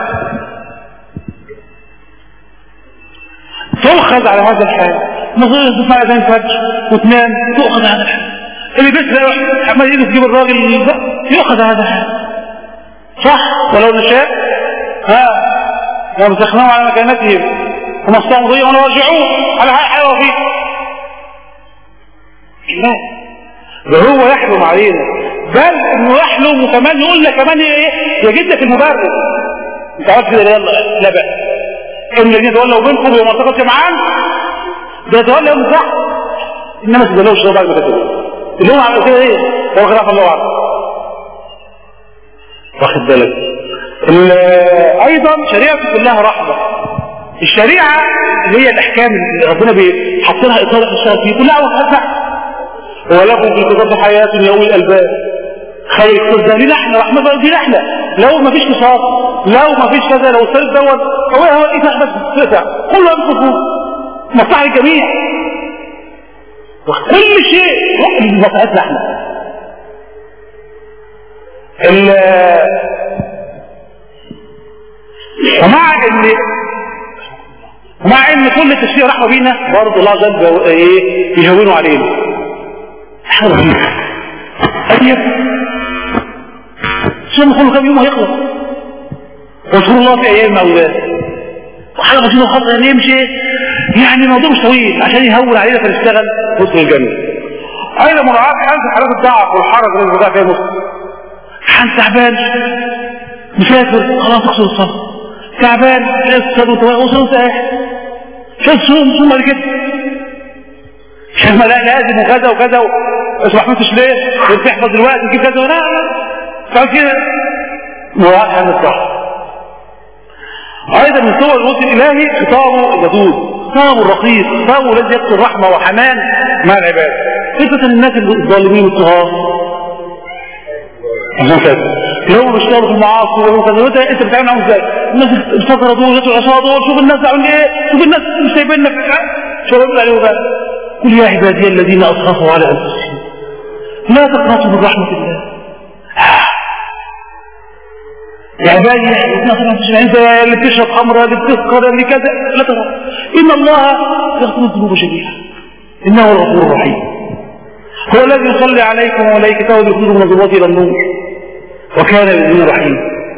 تؤخذ على هذا الحال نظير تسمع اذان فجر وتنام تؤخذ على هذا الحال اللي بيسرق عمال ايده تجيب الراجل يؤخذ على هذا الحال صح ولو نشاء ها وامسخناهم على مكانتهم ومستمضيهم ونرجعوه على حال وفيه لا ده هو يحلم علينا بل انه يحلم وكمان يقول لك كمان ايه يجد لك المبرر انت عارف كده يلا لا بقى ان الذين تولوا منكم يوم التقى الجمعان ده يتولى يوم الزحف انما تدلوش ده بعد ما كتبوا اللي هو عمل كده ايه هو خلاف الله عنه واخد بالك ايضا شريعة كلها رحمة الشريعة اللي هي الاحكام اللي ربنا بيحط لها اطار الشرع فيه كلها وحدها ولكم في كتاب حياة يوم الالباب خير القصة دي احنا رحمة دي احنا لو ما فيش قصاص لو ما فيش كذا لو السيد دوت هو هو الإساء بس تسع كله ينصفوا مصلحة الجميع كل شيء مصلحتنا احنا ومع ان ومع ان كل التشريع رحمه بينا برضه الله عز وجل ايه يهونوا علينا حاجه رهيبه طيب ثم كل كم يوم هيخلص واذكروا الله في ايام معلومات وحاجه بسيطه خالص يعني يمشي يعني الموضوع مش طويل عشان يهون علينا فنشتغل ندخل الجنه ايضا مراعاه حالة حالات الضعف والحرج الذي بقى فيها مسلم حال تعبان مسافر خلاص اقصد الصف تعبان يسر وصوت ايه شو صوم صوم بعد كده عشان ما لا لازم وكذا وكذا اصبح ما انتش ليه تحفظ دلوقتي تجيب كذا لا فعل كده مراعاة حال الصح ايضا من صور الوصف الالهي خطابه الودود خطابه الرقيق خطابه الذي يقصد رحمه وحنان مع العباد صفة الناس الظالمين الطغاة لو بيشتغلوا في المعاصي ولو كذا وانت انت بتعمل معاهم ازاي؟ الناس الفتره دول والناس العصابه دول شوف الناس عاملين ايه؟ شوف الناس مش سايبيننا شو بيقول عليهم بقى؟ قل يا عبادي الذين اسرفوا على انفسهم لا تقنطوا من رحمه الله يا عبادي انت اللي بتشرب خمره اللي بتسكر اللي كذا لا ترى ان الله يغفر الذنوب جميعا انه هو الغفور الرحيم هو الذي يصلي عليكم وملائكته ويخرجكم من الظلمات الى النور وكان بالدين رحيم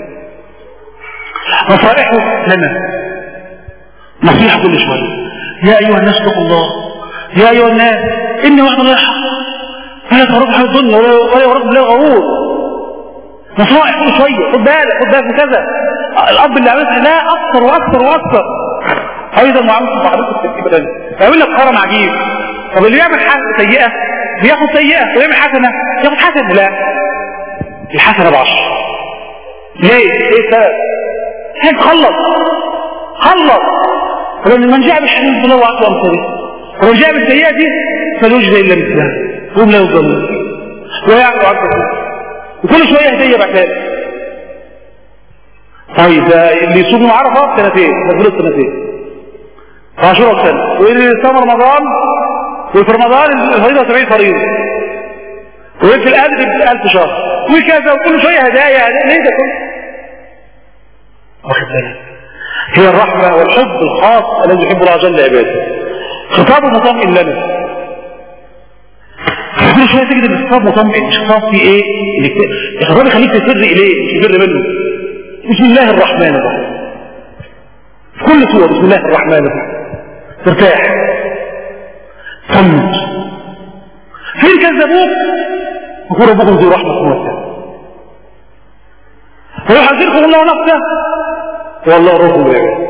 نصائحه لنا نصيحة كل شوية يا أيها الناس اتقوا الله يا أيها الناس إن وعد الله حق فلا تغرق حال الدنيا ولا يغرق بالله غرور نصائح كل شوية خد بالك خد بالك من كذا الأب اللي عملها لا أكثر وأكثر وأكثر أيضا معاملة معرفة الترتيب الأدنى يقول لك كرم عجيب طب اللي يعمل حاجة سيئة بياخد سيئة ويعمل حسنة ياخد حسنة لا الحسنة بعشر ليه؟ ايه السبب؟ عشان تخلص خلص ولما من جاء بالحسنة فله عشر أمثاله ومن جاء بالسيئة دي فليجزى إلا مثلها هم لا يظلمون ويعفو عن كثير وكل شوية هدية بعد طيب ده اللي يصوم عرفة سنتين ده فلوس سنتين عشرة سنة واللي يصوم رمضان وفي رمضان الفريضة 70 فريضة وفي الأهل ب 1000 شهر وكذا وكل شوية هدايا هدايا ليه ده كله؟ واخد بالك هي الرحمة والحب الخاص الذي يحب الله جل عباده خطاب مطمئن لنا كل شويه تجد الخطاب مطمئن مش خطاب فيه ايه الخطاب يخليك تفر اليه مش تفر منه بسم الله الرحمن الرحيم في كل سوره بسم الله الرحمن الرحيم ترتاح صمت فين كذبوك يقول ربكم ذو رحمه واسعه فيحذركم الله نفسه والله رب العالمين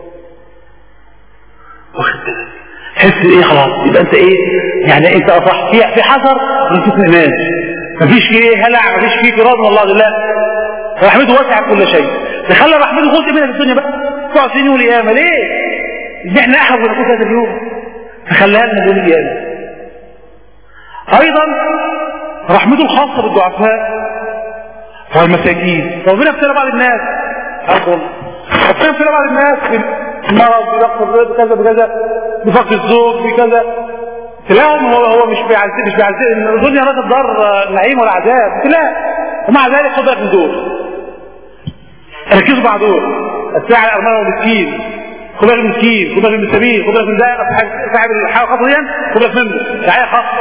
واخد بالك تحس ايه خلاص يبقى انت ايه يعني انت اصح في في حذر من فتن الناس مفيش فيه هلع مفيش فيه فراد من الله لله رحمته واسعه كل شيء تخلى رحمته جزء منها في الدنيا بقى تقعد سنين والقيامه ليه؟ ان احنا احب ونكون هذا اليوم فخليها لنا يوم القيامه ايضا رحمته الخاصه بالضعفاء والمساكين ربنا ابتلى بعض الناس أقول ربنا ابتلى بعض الناس بمرض بنقص بكذا بكذا بفقد الزوج بكذا تلاقيهم هو هو مش بيعذب مش بيعذب الدنيا لا تضر نعيم ولا عذاب لا ومع ذلك خد بالك من دول ركزوا مع دول الساعة الأرملة والمسكين خد بالك من المسكين خد بالك من السبيل خد بالك من ده صاحب الحاجة خاصة دي خد بالك منه رعاية خاصة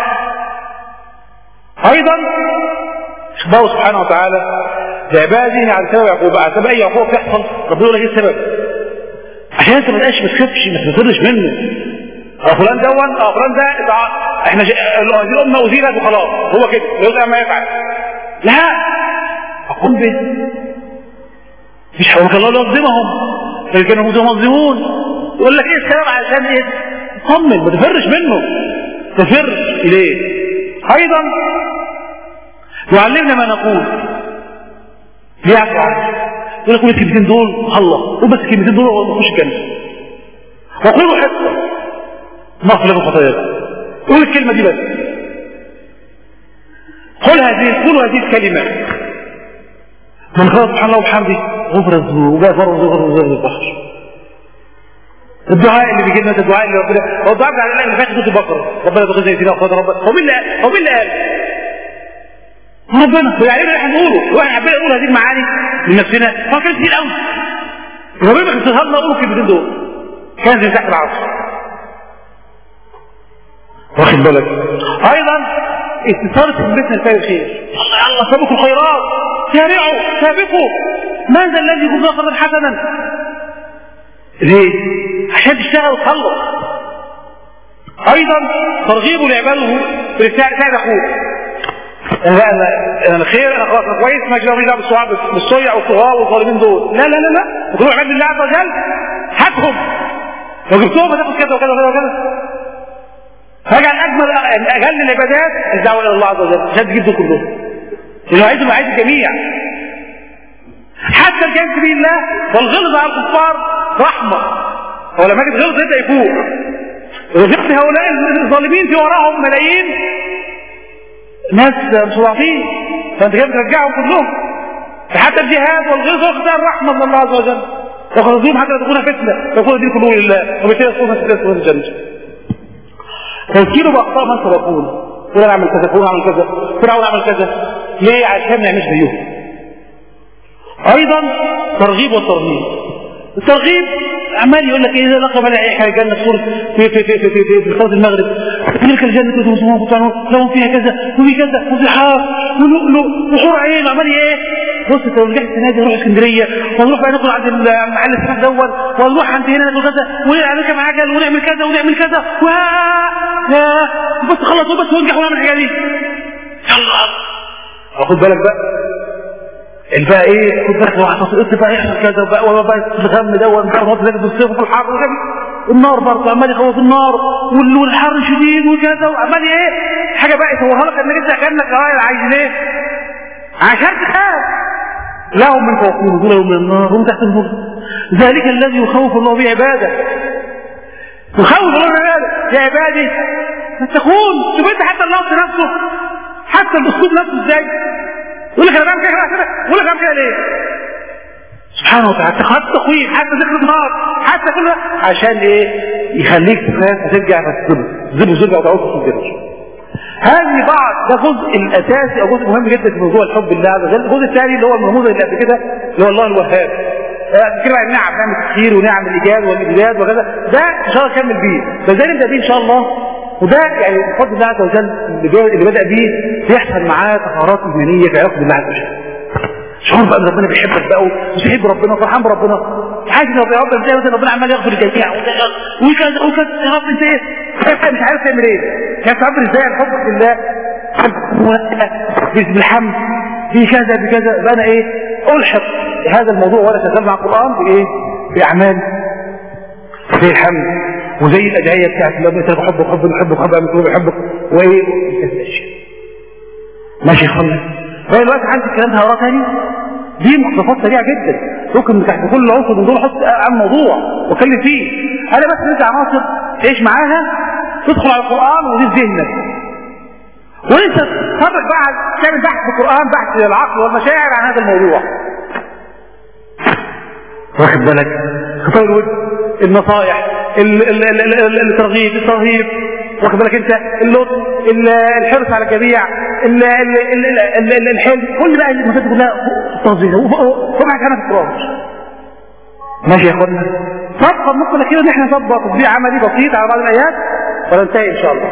أيضا اخباره سبحانه وتعالى لعباده على سبب عقوبة على سبب اي عقوبة تحصل ربنا يقول لك ايه السبب عشان انت ما تبقاش ما تخافش ما تفرش منه اه فلان دون اه فلان ده احنا ج... هذه الامه ازيلت وخلاص هو كده يوزع ما يفعل لا اقوم به مش حولك الله ينظمهم بل كانوا متنظمون يقول لك ايه السبب عشان ايه طمن ما تفرش منه تفر اليه ايضا يعلمنا ما نقول ليعفو عنه يقول لك الكلمتين دول الله قول بس الكلمتين دول ونخش الجنه وقولوا حصه نغفر لكم خطاياكم قول الكلمه دي بس قل هذه قولوا هذه الكلمه من قال سبحان الله وبحمده غفر الذنوب وغفر الذنوب البحر الدعاء اللي بيجي لنا الدعاء اللي ربنا هو الدعاء بتاع الله ما كانش كنت بكره ربنا تغزي يدينا وخد ربنا هو مين اللي قال هو مين اللي قال ربنا يعني احنا نقوله واحنا حابين نقول هذه المعاني لنفسنا ما كانت كتير قوي ربنا اختصار لنا نقول الكلمتين دول كان زي تحت العصر واخد بالك ايضا استثارة كلمتنا لفعل الخير الله الله سابقوا الخيرات سارعوا سابقوا من ذا الذي يكون غفرا حسنا ليه عشان تشتغل وتخلص ايضا ترغيب لعباده برسالة اخوه انا انا انا خير انا خلاص انا كويس ما جرى بيلعب بالصعاب بالصيع والطغاة والظالمين دول لا لا لا لا وكلهم عباد الله عز وجل هاتهم لو جبتهم هتاخد كذا وكذا وكذا وكذا فاجعل اجمل اجل العبادات الدعوه الى الله عز وجل عشان تجيب دول كلهم اللي عايزهم عايز الجميع حتى الجهاد في سبيل الله والغلظ على الكفار رحمه هو لما يجي غلظ يبدا يفوق وفقت هؤلاء الظالمين في وراهم ملايين ناس مستضعفين فانت كده بترجعهم كلهم فحتى الجهاد والغيظ واخد الرحمه من الله عز وجل وخذوهم حتى لا تكون فتنه تكون الدين كله لله وبالتالي تكون فتنه في الجنه تذكيره باخطاء من سبقونا فلان عمل كذا فلان عمل كذا فرعون عمل كذا ليه عشان ما يعملش زيهم ايضا ترغيب وترهيب الترغيب عمال يقول لك ايه ده لقب على اي حاجه جنه في في في في في في, في صلاه المغرب تلك الجنه تدوسون لهم فيها كذا وفي كذا وفي حار ولؤلؤ وحور عين عمال ايه بص انت لو رجعت النادي نروح اسكندريه ونروح بقى ندخل عند المحل السلاح دول ونروح عند هنا ناكل كذا ونعمل كذا عجل ونعمل كذا ونعمل كذا و يا بس خلص وبس وننجح ونعمل الحاجه دي يلا خد بالك بقى البقى ايه خد بالك لو هتصقط بقى يحصل كذا بقى ولا بقى الغم ده وانت هتقعد لك بالصيف في الحر وكده النار برضه عمال يخوف النار والحر شديد وكذا وعمال ايه حاجه بقى يصورها لك انك انت كانك راجل عايز ليه عشان تخاف لهم من فوقهم دول من النار هم تحت النور ذلك الذي يخوف الله به عباده يخوف الله بعباده يا عبادي تتقون شوف انت حتى الله نفسه حتى الاسلوب نفسه ازاي يقول لك انا بعمل كده كده يقول لك اعمل كده ليه سبحانه وتعالى حتى تقويم حتى ذكر النار حتى كل عشان ايه يخليك تخاف وترجع فتذب تذب وترجع وتعود في الدرجه هذه بعض ده جزء الاساسي او جزء مهم جدا في موضوع الحب لله عز وجل الجزء الثاني اللي هو النموذج اللي قبل كده اللي هو الله الوهاب كده عن نعم نعم التسخير ونعم الايجاد والايجاد وكذا ده ان شاء الله نكمل بيه فازاي نبدا بيه ان شاء الله وده يعني بفضل الله عز وجل اللي جا- اللي بدا بيه بيحصل معاه تغيرات ايمانيه في علاقه بالله عز وجل شعور بقى ان ربنا بيحبك بقى وتحب ربنا وفرحان بربنا عايز رب يا رب ازاي مثلا ربنا عمال يغفر الجميع وكذا وكذا يا رب انت ايه أنت مش عارف تعمل ايه كيف تعبر ازاي عن حبك لله بالحمد بكذا بكذا يبقى انا ايه الحق هذا الموضوع وانا شغال مع القران بايه باعمال زي الحمد وزي الادعيه بتاعت الله انت بحبك بحبك بحبك بحبك بحبك بحبك وايه وكذا أشياء. ماشي يا اخوانا بقى الوقت عندي الكلام ده هقراه تاني دي مقتطفات سريعه جدا ممكن تحت كل عنصر من دول احط عن موضوع واتكلم فيه انا بس ندي عناصر تعيش معاها تدخل على القران ودي في ذهنك وانت تتفرج بقى تعمل بحث في القران بحث للعقل والمشاعر عن هذا الموضوع واخد بالك خطاب الود النصائح ال- ال- ال- ال- ال- الترغيب الترهيب واخد بالك انت اللطف ال- الحرص على الجميع ال- ال- ال- ال- ال- الحلم كل بقى المسائل دي كلها توظيف طبعا كانت في القران ماشي يا اخوانا صدقا ممكن اخيرا ان احنا نطبق تطبيق عملي بسيط على بعض الايات وننتهي ان شاء الله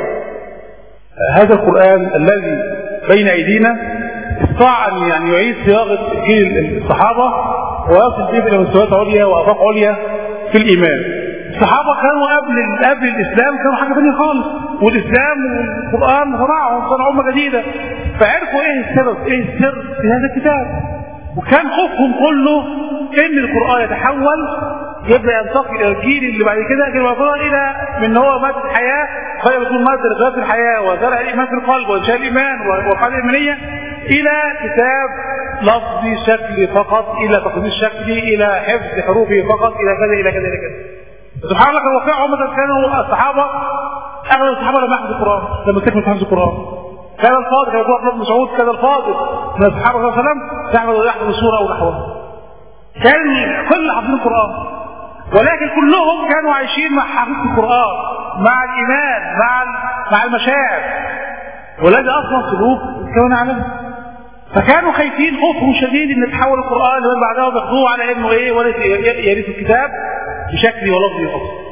هذا القرآن الذي بين أيدينا استطاع أن يعني يعيد صياغة جيل الصحابة ويصل بهم إلى مستويات عليا وآفاق عليا في الإيمان. الصحابة كانوا قبل قبل الإسلام كانوا حاجة ثانية خالص والإسلام والقرآن صنعهم صنعوا أمة جديدة فعرفوا إيه السبب إيه السر في هذا الكتاب وكان خوفهم كله ان القران يتحول يبدا ينتقل الى الجيل اللي بعد كده الجيل اللي بعد كده الى من هو ماده الحياه بدأ يكون ماده لغايه الحياه وزرع الايمان في القلب وانشاء الايمان والقاعده الايمانيه الى كتاب لفظي شكلي فقط الى تقديم شكلي الى حفظ حروفه فقط الى كذا الى كذا الى كذا سبحان الله كان واقعهم مثلا كانوا الصحابه اغلب الصحابه لما يحفظوا القران لما تكمل حفظ القران كان الفاضل كان يقول ابن مسعود كان الفاضل من الصحابه صلى الله عليه وسلم يحفظ يحفظ سوره او نحوها كان كل حافظين القران ولكن كلهم كانوا عايشين مع حفظ القران مع الايمان مع مع المشاعر والذي اصلا سلوك كون عليه فكانوا خايفين خوفهم شديد ان يتحول القران لمن بعدها وياخذوه على انه ايه ورث يرث الكتاب بشكل ولفظي فقط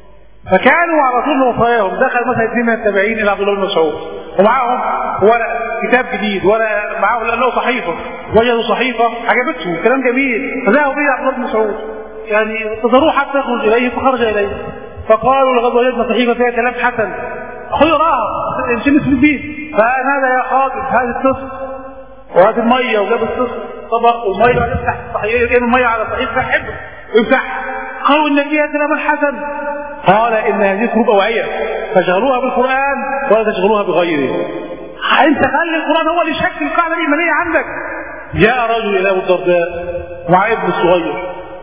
فكانوا على طول وصاياهم دخل مثلا اثنين من التابعين الى عبد الله بن مسعود ومعاهم ورق كتاب جديد ولا معاهم له صحيفه وجدوا صحيفه عجبتهم كلام جميل فذهبوا به عبد الله بن مسعود يعني انتظروه حتى يخرج اليه فخرج اليه فقالوا لقد وجدنا صحيفه فيها كلام حسن خذ وراها امشي نسبة بيه فنادى يا خاطب هذه الطفل وهات الميه وجاب الطفل طبق والميه يفتح الصحيح يرمي الميه على صحيح فحبه يفتح قالوا ان فيها كلاما حسن قال ان هذه قلوب اوعيه فشغلوها بالقران ولا تشغلوها بغيره انت خلي القران هو اللي يشكل القاعده الايمانيه عندك جاء رجل الى ابو الدرداء مع ابن الصغير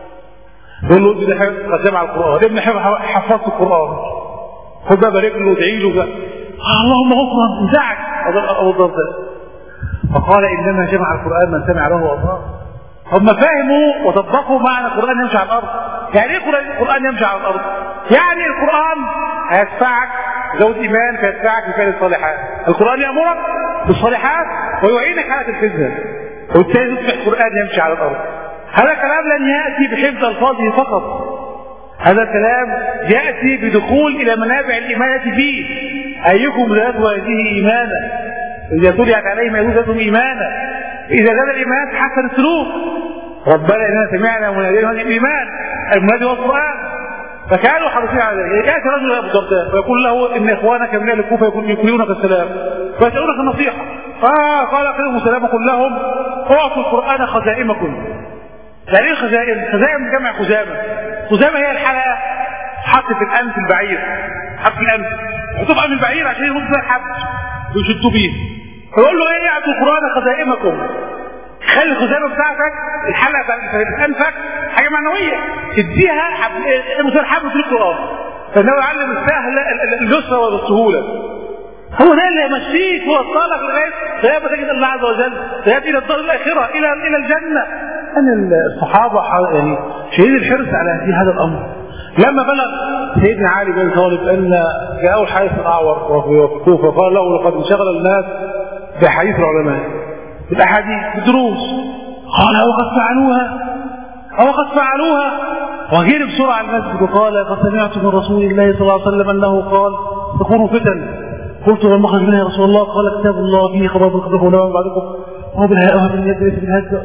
يقول له ابني حفظ قد جمع القران ابني حفظت القران خد بقى بارك له وادعي له بقى اللهم غفرا انزعج ابو الدرداء فقال انما جمع القران من سمع له واطاع هم فهموا وطبقوا معنى القران يمشي على الارض يعني ايه القران يمشي على الارض يعني القران هيدفعك زود ايمان فيدفعك لفعل الصالحات القران يامرك بالصالحات ويعينك على تنفيذها وبالتالي تصبح القران يمشي على الارض هذا كلام لن ياتي بحفظ الفاظه فقط هذا الكلام ياتي بدخول الى منابع الايمانه فيه ايكم زادت هذه ايمانا اذا تليت عليهم يزودهم ايمانا اذا زاد الايمان تحسن السلوك ربنا اننا سمعنا مناديا هذه الايمان المنادي هو القران فكانوا حريصين على ذلك ياتي رجل ابو الدرداء ويقول له ان اخوانك من اهل الكوفه يقولونك السلام فيسالونك النصيحه فقال قلهم السلام قل لهم اعطوا القران خزائمكم يعني ايه خزائم؟ خزائم جمع خزامه خزامه هي الحلقه حط في الانف البعير حط في الانف يحطوه في انف البعير عشان يرد فيها الحبل ويشدوا بيه فيقول له ايه اعطوا القران خزائمكم خلي الخزامه بتاعتك الحلقه بتاعت انفك حاجه معنويه تديها حبل مثل حبل في القران فانه يعلم السهل اليسرى والسهوله هو ده اللي يمشيك ويوصلك لغايه لغايه ما تجد الله عز وجل تجد الى الدار الاخره الى الى الجنه ان الصحابه يعني شديد الحرص على هذا الامر لما بلغ سيدنا علي بن طالب ان جاءه الحارث الاعور وفي الكوفه قال له لقد انشغل الناس بحديث العلماء بالاحاديث بالدروس قال او قد فعلوها او قد فعلوها وجري بسرعه المسجد وقال قد سمعت من رسول الله صلى الله عليه وسلم انه قال تكونوا فتن قلت والمخرج منها يا رسول الله قال كتاب الله فيه خبر بالخبر ولا بعدكم هو بالهواء من يد من هذا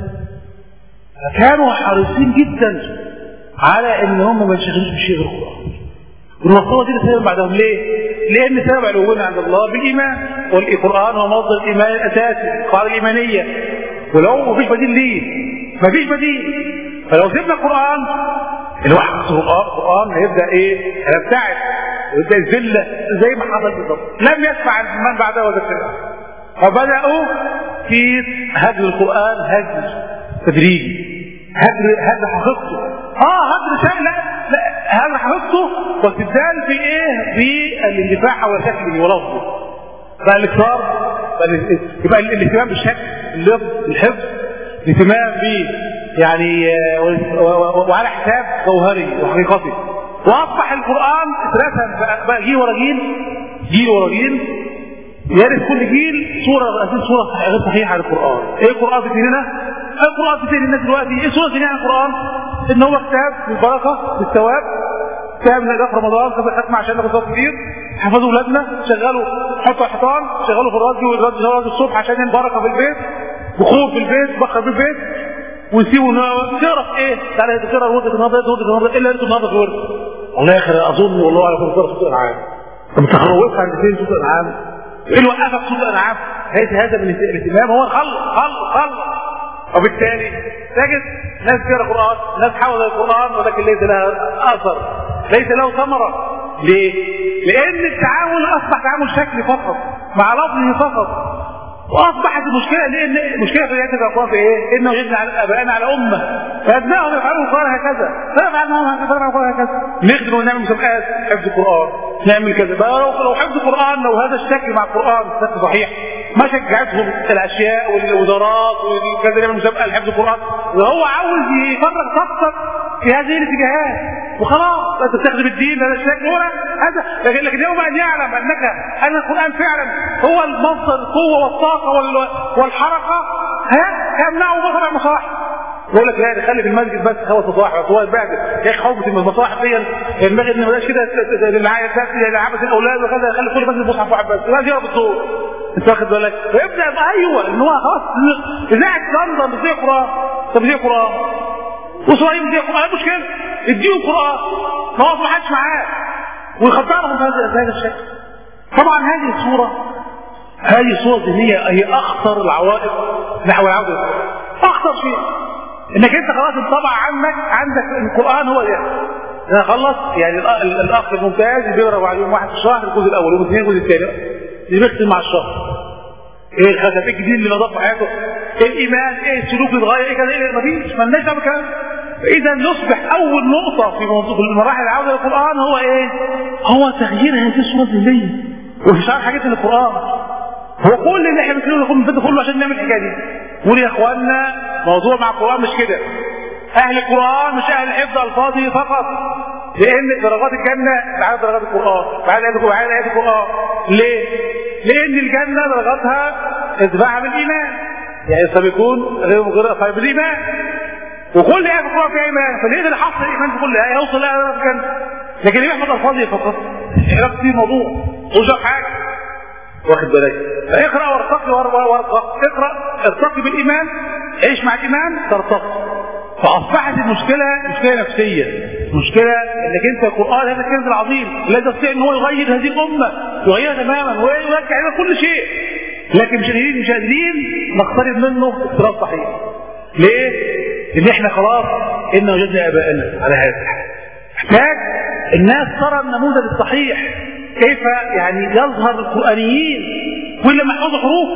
كانوا حريصين جدا على ان هم ما يشغلوش بشيء غير القران والمصطلح دي سبب بعدهم ليه؟ لان سبب علونا عند الله بالايمان والقران هو مصدر الايمان الاساسي القاعده الايمانيه ولو مفيش بديل ليه مفيش بديل فلو سيبنا القران الواحد القران هيبدا ايه؟ هيبتعد ويبدا الذله زي ما حصل بالظبط لم يسمع من بعده وذكره فبداوا في هجر القران هجر تدريجي هجر هجر حقيقته اه هجر شيء لا لا هجر حقيقته واستبدال في ايه؟ في الاندفاع حول شكله ولفظه بقى الاكثار بقى يبقى الاهتمام بالشكل اللفظ الحفظ الاهتمام ب يعني وعلى حساب جوهري وحقيقتي واصبح القران اترسم بقى جيل ورا جيل جيل ورا جيل يرث كل جيل صوره اساس صوره غير صحيحه للقران ايه القران في ديننا القران في دين الناس دلوقتي ايه صوره ديننا عن القران ان هو كتاب بالبركه بالثواب كتاب نجاح في رمضان كتاب ختمه عشان ناخد ثواب كبير حفظوا اولادنا شغلوا حطوا الحيطان شغلوا في الراديو والراديو شغلوا الصبح عشان البركه في البيت بخور في البيت بخر في البيت ونسيبوا تقرا في ايه؟ تعالى تقرا ورده النهارده ورده النهارده ايه اللي قريته النهارده في ورده؟ والله يا اخي اظن والله على كنت سوره الانعام طب تخوفها عند فين سوره الانعام؟ ايه اللي وقفك سوره الانعام؟ هذا هذا من الاهتمام هو الخلق خلق خلق وبالتالي تجد ناس تقرا قران ناس حول القران ولكن ليس لها اثر ليس له ثمره ليه؟ لان التعامل اصبح تعامل شكلي فقط مع لفظه فقط واصبحت المشكله لان المشكله في هذه الاقوام في ايه؟ انه وجدنا على ابائنا على امه فابنائهم يفعلوا القران هكذا فنفعلهم هكذا فنفعل القران هكذا نخدم ونعمل مسابقات حفظ القران نعمل كذا بقى لو لو حفظ القران لو هذا الشكل مع القران شكل صحيح ما شجعتهم الاشياء والوزارات وكذا نعمل مسابقه لحفظ القران وهو عاوز يفرغ طاقتك في هذه الاتجاهات وخلاص انت تستخدم الدين بهذا الشكل ولا هذا لكن لكن يوم ان يعلم انك ان القران فعلا هو المصدر القوه والطاقه والحركه ها يمنعه بطلع المصاحف يقول لك لا خلي في المسجد بس خمس مصاحف هو بعد يا اخي خوفه من المصاحف دي ينبغي ان ما يبقاش كده لعبه الاولاد وكذا خلي كل مسجد مصحف واحد بس لا يرى بالدور انت واخد بالك ويبدا بقى ايوه ان هو خلاص اذاعه لندن بتذيع قران طب بتذيع قران واسرائيل بتذيع قران مشكله اديهم قران ما هو ما حدش معاه ويخطرهم بهذا الشكل طبعا هذه الصوره هذه الصوره دينيه هي اخطر العوائق نحو العوده اخطر شيء انك انت خلاص انطبع عنك عندك القران هو ده انا خلص يعني الاخ الممتاز بيقرا بعد يوم واحد في الشهر الجزء الاول يوم الاثنين الجزء الثاني بيختم مع الشهر ايه الخشب ايه الجديد اللي نضاف حياته ايه الايمان ايه السلوك اللي اتغير ايه كذا ايه مفيش مالناش دعوه بالكلام فاذا يصبح اول نقطه في موضوع في مراحل العوده للقران هو ايه؟ هو تغيير هذه الصوره الذهنيه وانتشار حاجات من القران هو كل اللي احنا بنقوله لكم الفيديو كله عشان نعمل الحكايه دي قول يا اخوانا موضوع مع القران مش كده اهل القران مش اهل حفظ الفاظه فقط لان درجات الجنه بعد درجات القران بعد بعد ايات القران ليه؟ لان الجنه درجاتها اتباع بالايمان يعني سابقون غير غير اصحاب الايمان وكل ايه في القران فيها ايمان فليه اللي حصل الايمان في كل ايه يوصل لها في الجنه لكن اللي بيحفظ الفاظه فقط اعرف في موضوع وشاف حاجه واخد بالك اقرا وارتقي وارقى اقرا ارتقي بالايمان عيش مع الايمان ترتقي فاصبحت المشكله مشكله نفسيه مشكله انك انت القران هذا الكنز العظيم لا يستطيع ان هو يغير هذه الامه يغيرها تماما ويرجع الى كل شيء لكن مش قادرين مش قادرين نقترب منه اقتراب صحيح ليه؟ لان احنا خلاص ان وجدنا ابائنا على هذا محتاج الناس ترى النموذج الصحيح كيف يعني يظهر القرانيين كل ما يحفظوا حروف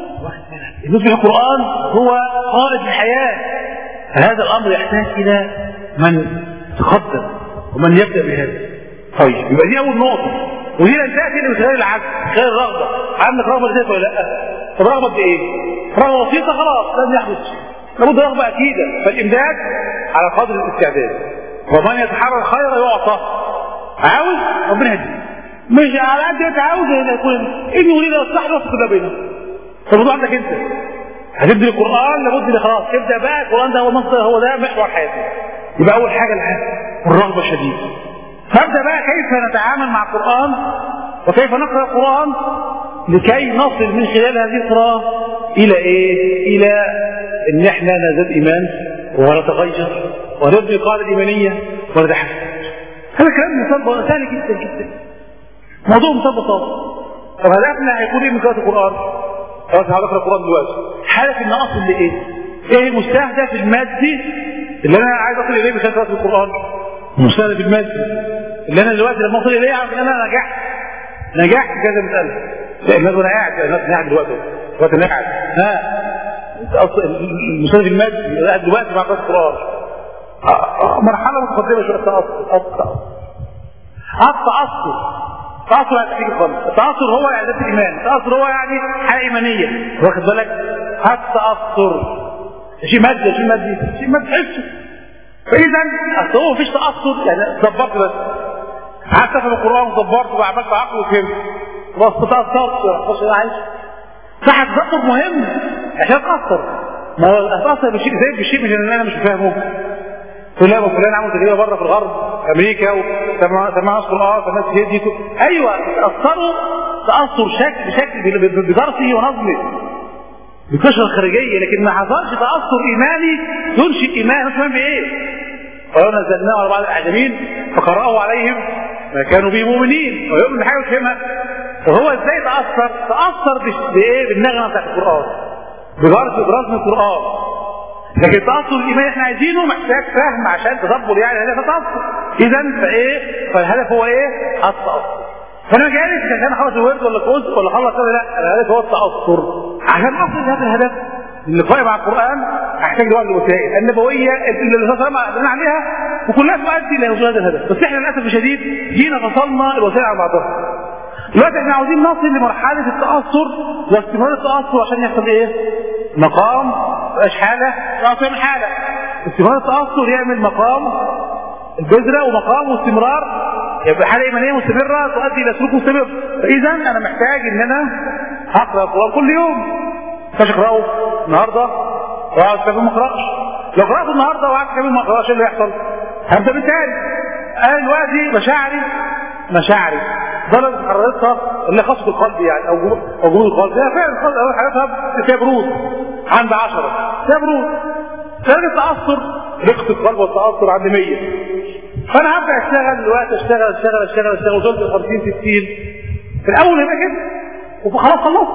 يصبح القران هو قائد الحياه فهذا الامر يحتاج الى من تقدم ومن يبدا بهذا طيب يبقى دي اول نقطه ودي لن تاتي من خلال العجز من خلال الرغبه عندك رغبه لذلك ولا لا؟ طب رغبه بايه؟ رغبه بسيطه خلاص لن يحدث لابد رغبه اكيده فالامداد على قدر الاستعداد ومن يتحرى الخير يعطى عاوز ربنا يهديه مش على قد انت عاوز يكون اني اريد اصلح وفق ما بينهم فالموضوع عندك انت هتبدا القران لابد ان خلاص ابدا بقى القران ده هو مصدر هو ده محور حياتي يبقى اول حاجه الحاجة الرغبه الشديده فابدا بقى كيف نتعامل مع القران وكيف نقرأ القرآن لكي نصل من خلال هذه القراءة إلى إيه؟ إلى إن إحنا نزداد إيمان ونتغير ونبني قاعدة إيمانية ونتحسن هذا كلام مثال سهل جدا جدا موضوع مثال بسيط طب هدفنا هيكون ايه من قراءة القرآن؟ خلاص هقرا القرآن دلوقتي هدف ان اصل لايه؟ ايه المستهدف المادي اللي انا عايز اصل اليه من خلال قراءة القرآن؟ المستهدف المادي اللي انا دلوقتي لما اصل اليه اعرف ان انا نجحت نجحت في كذا مسألة لا الناس وانا قاعد الناس قاعد دلوقتي دلوقتي انا قاعد ها المستهدف المادي قاعد دلوقتي مع قراءة القرآن مرحلة متقدمة شوية التأثر التأثر التأثر على تحقيق القلب التأثر هو إعداد الإيمان التأثر هو يعني حالة إيمانية واخد بالك التأثر شيء مادي شيء مادي شيء مادي حسه فإذا أصل هو مفيش تأثر يعني ظبطت بس قعدت أفهم القرآن وظبطت وعملت عقل وفهمت بس تأثرت مش عايش صح التأثر مهم عشان أتأثر ما هو أتأثر بشيء زي بشيء من اللي أنا مش فاهمه فلان وفلان عملوا تجربه بره في الغرب امريكا وسمعوا ناس قران فالناس هديت ايوه تاثروا تاثر شكل بشكل بدرسه ونظمه بالقشره الخارجيه لكن ما حصلش تاثر ايماني ينشئ ايمان مش فاهم بايه قالوا نزلناه على بعض الاعجمين فقرأوا عليهم ما كانوا به مؤمنين ويؤمن بحاجه يفهمها فهو ازاي تاثر؟ تاثر بايه؟ بالنغمه بتاعت القران بغرس برسم القران لكن التأثر الإيماني احنا عايزينه محتاج فهم عشان تدبر يعني هذا تأثر إذا فإيه؟ فالهدف هو إيه؟ التأثر فأنا جالس عشان أخلص الورد ولا جزء ولا أخلص كذا لا الهدف هو التأثر عشان أصل هذا الهدف اللقاء مع القرآن أحتاج لوجه الوسائل النبوية اللي الرسول صلى الله عليه وسلم عليها وكلها تؤدي إلى وصول هذا الهدف بس احنا للأسف الشديد جينا فصلنا الوسائل على بعضها دلوقتي احنا عاوزين نصل لمرحلة التأثر واستمرار التأثر عشان يحصل ايه؟ مقام مبقاش حالة يعطي حالة استمرار التأثر يعمل مقام البذرة ومقام واستمرار يبقى حالة إيمانية مستمرة تؤدي إلى سلوك مستمر فإذا أنا محتاج إن أنا أقرأ القرآن كل يوم مش أقرأه النهاردة وأقعد كمان ما أقرأش لو قرأت النهاردة وقعدت كمان ما أقرأش إيه اللي يحصل؟ هبدأ من تاني أنا دلوقتي مشاعري مشاعري درجة حرارتها اللي خاصة بالقلب يعني أو أو جنود القلب هي فعلا القلب أول حاجتها فيها برود عند 10 فيها برود درجة تأثر رقة القلب والتأثر عند 100 فأنا هبدأ أشتغل دلوقتي أشتغل أشتغل أشتغل أشتغل وصلت ل 50 60 في الأول يبقى كده وخلاص خلصت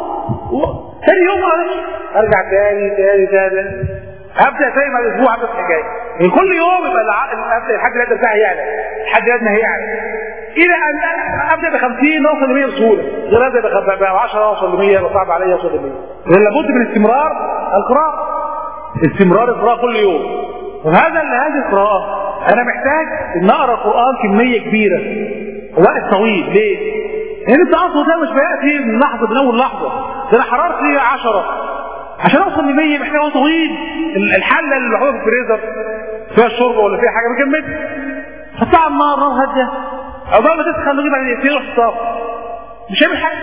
ثاني يوم معلش أرجع تاني تاني تاني هبدا زي ما الاسبوع هبدا الحكايه من كل يوم يبقى الحد الادنى بتاعي يعلى الحد الادنى هيعلى الى ان ابدا ب 50 اوصل ل 100 بسهوله غير ابدا ب 10 اوصل ل 100 يبقى صعب عليا اوصل ل 100 لان لابد من استمرار القراءه استمرار القراءه كل يوم وهذا هذه القراءه انا محتاج ان اقرا القران كميه كبيره وقت طويل ليه؟ لان التعصب ده مش بياتي من لحظه من اول لحظه ده انا حرارتي 10 عشان اوصل ل 100 محتاج وقت طويل الحله اللي محطوطه في الفريزر فيها الشوربه ولا فيها حاجه بجمدها حطها على النار نار هاديه عقبال ما تسخن نجيب على دقيقتين روح الصاف مش هيعمل حاجه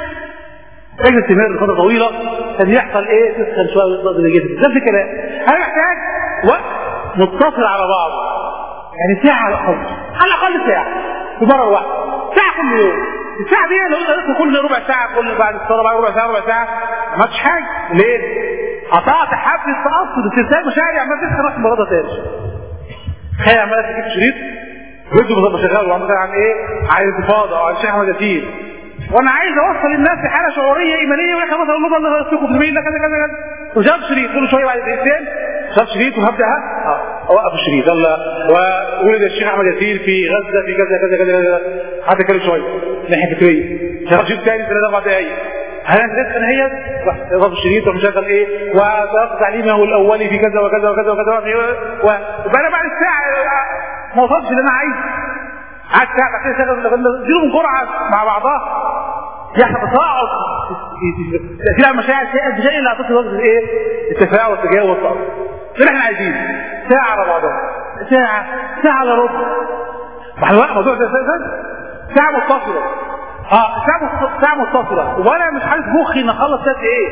محتاج استمرار فتره طويله عشان يحصل ايه تسخن شويه ويقدر يجيب نفس الكلام انا محتاج وقت متصل على بعض يعني ساعه على الاقل على الاقل ساعه في مره واحده ساعه كل يوم الساعه دي لو قلت كل ربع ساعه كل بعد الصلاه بعد ربع ساعه ربع ساعه ما عملتش حاجه ليه؟ قطعت حبل التأثر استرسال مشاعري عمال تسخن رحت مرضى تاني تخيل عمال تجيب شريط فيديو بالظبط شغال وعمال عن ايه؟ عن انتفاضه او عن شيخ احمد ياسين وانا عايز اوصل للناس لحاله شعوريه ايمانيه واحنا مثلا نقول الله يرزقكم في سبيل الله كذا كذا كذا وجاب شريط كل شويه بعد دقيقتين جاب شريط وهبدا اه اوقف الشريط يلا وولد الشيخ احمد ياسين في غزه في كذا كذا كذا كذا حتى كل شويه ناحيه فكريه شغال شريط ثاني ثلاث اربع دقايق هل انت تسخن هي راح تضرب الشريط ومشغل ايه وتلقى تعليمه الاولي في كذا وكذا وكذا وكذا ويبقى انا بعد الساعه ما وصلتش اللي انا عايزه قعدت ساعه بعد كده شغل اديلهم جرعه مع بعضها يحصل تصاعد تاثير على المشاعر شيء زي اللي اعطيته وجه ايه التفاعل والتجاوب والتأثر ده اللي احنا عايزينه ساعه على بعضها ساعه ساعه الا ربع ما الموضوع ده ساعه متصله اه ساعه ساعه متصله وانا مش عارف مخي ان اخلص قد ايه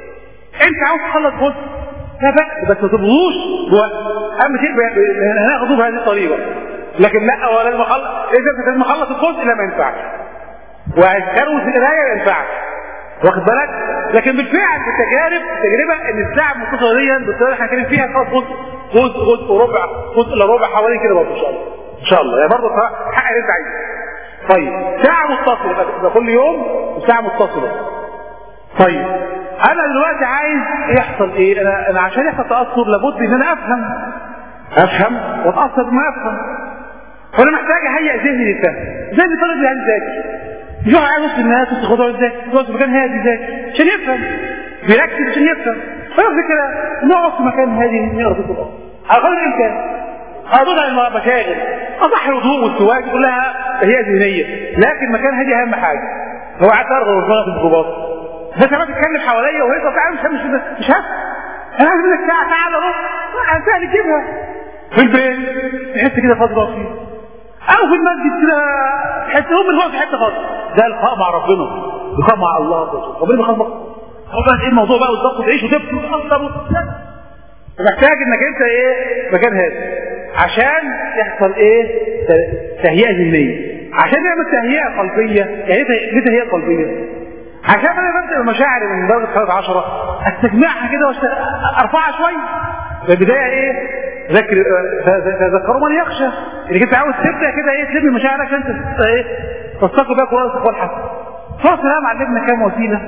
انت عاوز تخلص جزء لا بقى بس ما تبغوش اهم شيء هناخده بهذه الطريقه لكن لا ولا المخلص اذا انت لازم اخلص الجزء لا ما ينفعش وهتكروت القرايه ما ينفعش واخد بالك لكن بالفعل بالتجارب التجربه ان الساعه المتصله دي بالطريقه اللي احنا كاتبين فيها خلاص جزء جزء جزء وربع جزء الا ربع حوالي كده برضه ان شاء الله ان شاء الله يعني برضه حق اللي انت عايزه طيب ساعه متصله يبقى كل يوم وساعه متصله طيب انا دلوقتي عايز يحصل ايه انا انا عشان يحصل تاثر لابد ان انا افهم افهم واتاثر بما افهم فانا محتاج اهيئ ذهني للفهم ذهني طالب اللي عايز يذاكر مش هو عايز وسط الناس وسط الخضار ازاي يقعد في مكان هادي ازاي عشان يفهم بيركز عشان يفهم فنفس كده نقعد في مكان هادي نقرا في القران على قدر الامكان اردود على المشاغل اصح الوضوء والسواك كلها هي ذهنيه لكن مكان هادي اهم حاجه هو قاعد ارغب وصلت في الجروبات بس ما تتكلم حواليا وهي تعالى مش مش مش هفهم انا عايز منك ساعه تعالى اهو سهل تجيبها في البيت تحس كده فاضي بسيط او في المسجد كده تحس هم اللي هو في حته فاضي ده القاء مع ربنا لقاء مع الله ربنا بيخلصك هو بقى ايه الموضوع بقى بالظبط وتعيش وتبكي وتأثر محتاج انك انت ايه مكان هادي عشان يحصل ايه تهيئه ذهنيه عشان نعمل تهيئه قلبيه يعني ايه تهيئه قلبيه عشان انا ببدا المشاعر من درجه 13 استجمعها كده وارفعها شويه البدايه ايه ذكر تذكروا من يخشى اللي انت عاوز تبدا كده ايه تلم مشاعرك عشان ايه تستقبل بقى قران استقبال حسن فاصل معلمنا كام وسيله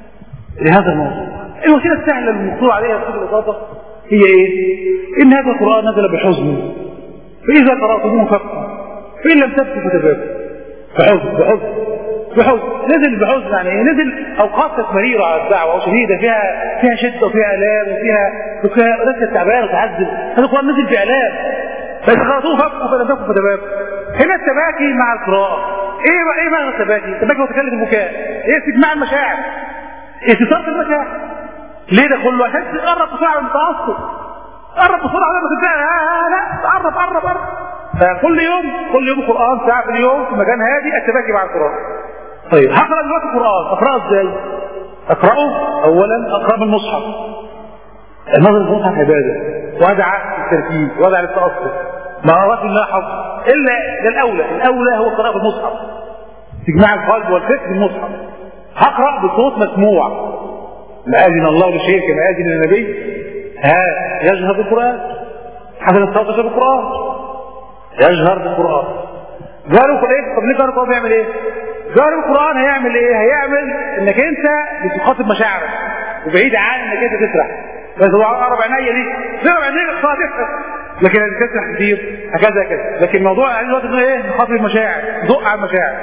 لهذا الموضوع الوسيله السهله المقصود عليها في الاضافه هي ايه؟ ان هذا القران نزل بحزن فاذا قراتموه فابكوا فان لم تبكوا فتباكوا بحزن بحزن بحزن نزل بحزن يعني ايه؟ نزل اوقات كانت مريره على الدعوه وشديده فيها فيها شده وفيها الام وفيها وفيها ناس كانت تعبانه وتعذب هذا القران نزل بالام فاذا قراتوه فابكوا فلم تبكوا فتباكوا هنا التباكي مع القراءه ايه بقى ايه معنى التباكي؟ التباكي هو تكلم البكاء ايه استجماع المشاعر استثاره المشاعر ليه ده كله عشان تقرب بسرعه من التعصب قرب بسرعه لما تبدا لا قرب قرب قرب فكل يوم كل يوم قران ساعه في اليوم في مكان هادي التباكي مع القران طيب هقرا دلوقتي القران اقراه ازاي؟ اقراه اولا اقرا من المصحف النظر المصحف عباده وادعى للترتيب وادعى للتاثر ما قراش الله حفظ الا ده الاولى الاولى هو قراءه المصحف استجماع القلب والفكر بالمصحف هقرا بصوت مسموع ما اذن الله لشيء كما اذن النبي ها يجهر بالقران حسن الصوت يجهر بالقران يجهر بالقران قالوا ايه طب ليه قالوا القران بيعمل ايه؟ قالوا القران هيعمل ايه؟ هيعمل انك انت بتخاطب مشاعرك وبعيد عن انك انت تسرح بس هو اقرب عينيا دي تقرب عينيك صادقه لكن اللي تسرح كتير هكذا كده لكن موضوع عايز الوقت ايه؟ نخاطب المشاعر دق على المشاعر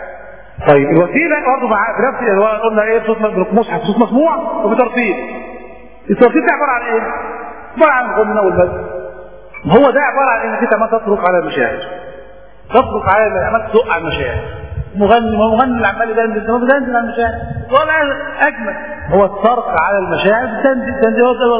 طيب الوسيله برضه مع في نفس اللي هو قلنا ايه صوت مصحف صوت مسموع وبترتيب الترتيب ده عباره عن ايه؟ عباره عن الغنى والمد هو ده عباره عن انك انت ما تترك على المشاعر تترك على ما تدق على المشاعر مغني ما مغني اللي عمال يدندن انت ما بتدندن على المشاعر ولا اجمل هو الترك على المشاعر بتدندن تدندن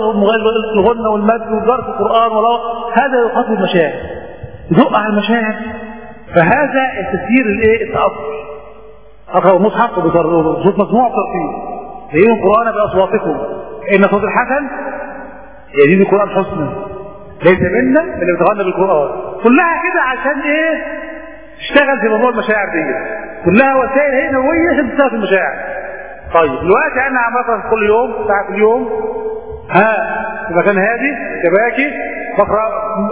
الغنى والمد وجرس القران ولا هذا يخاطب المشاعر يدق على المشاعر فهذا تسيير الايه التاثر اقرأوا المصحف بصوت مسموع ترتيب تلاقيهم القرآن بأصواتكم إن صوت الحسن يزيد القرآن حسنا ليس منا اللي بيتغنى بالقرآن كلها كده عشان إيه؟ تشتغل في موضوع المشاعر دي كلها وسائل هي نووية عشان تشتغل في المشاعر طيب دلوقتي أنا مثلا كل يوم ساعة في اليوم ها في مكان هادي تباكي بقرأ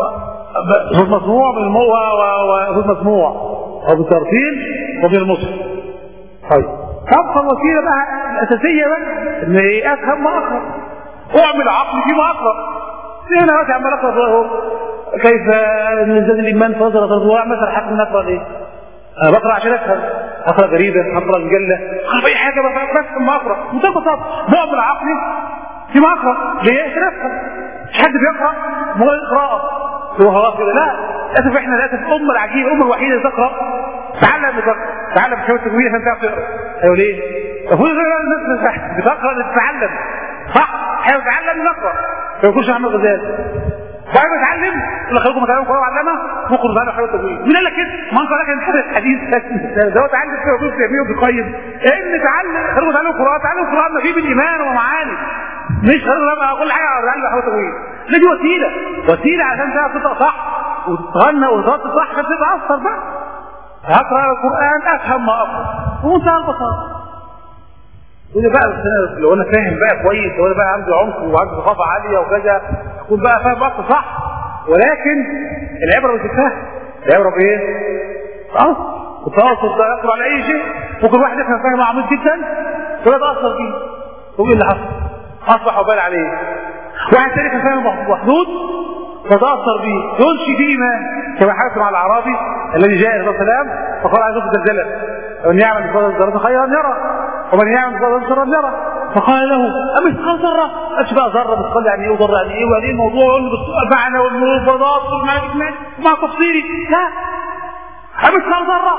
صوت مسموع من المو وصوت مسموع وبالترتيل ومن المصحف طيب تبقى الوسيله بقى الاساسيه بقى ان ايه افهم ما اقرا اعمل عقلي فيما اقرا هنا دلوقتي عمال اقرا اهو كيف نزداد الايمان فضل تضوع مثلا حق من اقرا ايه؟ انا بقرا عشان افهم اقرا جريده اقرا مجله اقرا اي حاجه بفهم ما اقرا منتهى البساطه بعمل عقلي فيما اقرا ليه؟ عشان افهم مش حد بيقرا مجرد قراءه هو خلاص كده لا للاسف احنا للاسف الامه العجيبه الامه الوحيده اللي تقرا تعلم بتقرا تعلم بشويه تجويد عشان تعرف تقرا ايوه ليه؟ المفروض الناس بتقرا تتعلم صح احنا بنتعلم نقرا ما يكونش احمد غزال بعد ما اتعلم اللي خليكم تعلموا قراءه وعلمها نخرج بقى حلوه تجويد مين قال لك كده؟ ما انت قال لك ان هذا الحديث ده هو اتعلم فيه وبيقول بيعمله بيقيم ان تعلم خليكم تعلموا قراءه تعلموا القران ما فيه بالايمان ومعاني مش خلينا بقى كل حاجه اتعلم حلوه تجويد دي وسيله وسيله عشان تعرف تقرا صح وتتغنى وتغطي صح عشان تتاثر بقى هقرا القران افهم ما اقرا بمنتهى البساطه يقول لي بقى بس أنا لو انا فاهم بقى كويس لو انا بقى عندي عمق وعندي ثقافه عاليه وكذا اكون بقى فاهم بقى صح ولكن العبره مش بالفهم العبره بايه؟ اه التواصل ده يقرا على اي شيء ممكن واحد يفهم فهم عميق جدا ولا يتاثر بيه طب ايه اللي حصل؟ اصبح وبال عليه واحد تاني كان فاهم محدود فتاثر به ينشي فيه ايمان كما حدث مع الاعرابي الذي جاء الى السلام فقال عايز اشوف زلزله ومن يعمل مثقال ذره خيرا يرى ومن يعمل مثقال ذره شرا يرى فقال له امثقال ذره قالش بقى ذره مثقال يعني ايه وذره يعني ايه وبعدين الموضوع يقول بالسؤال معنى والمفردات والمعنى مع تفصيلي لا امثقال ذره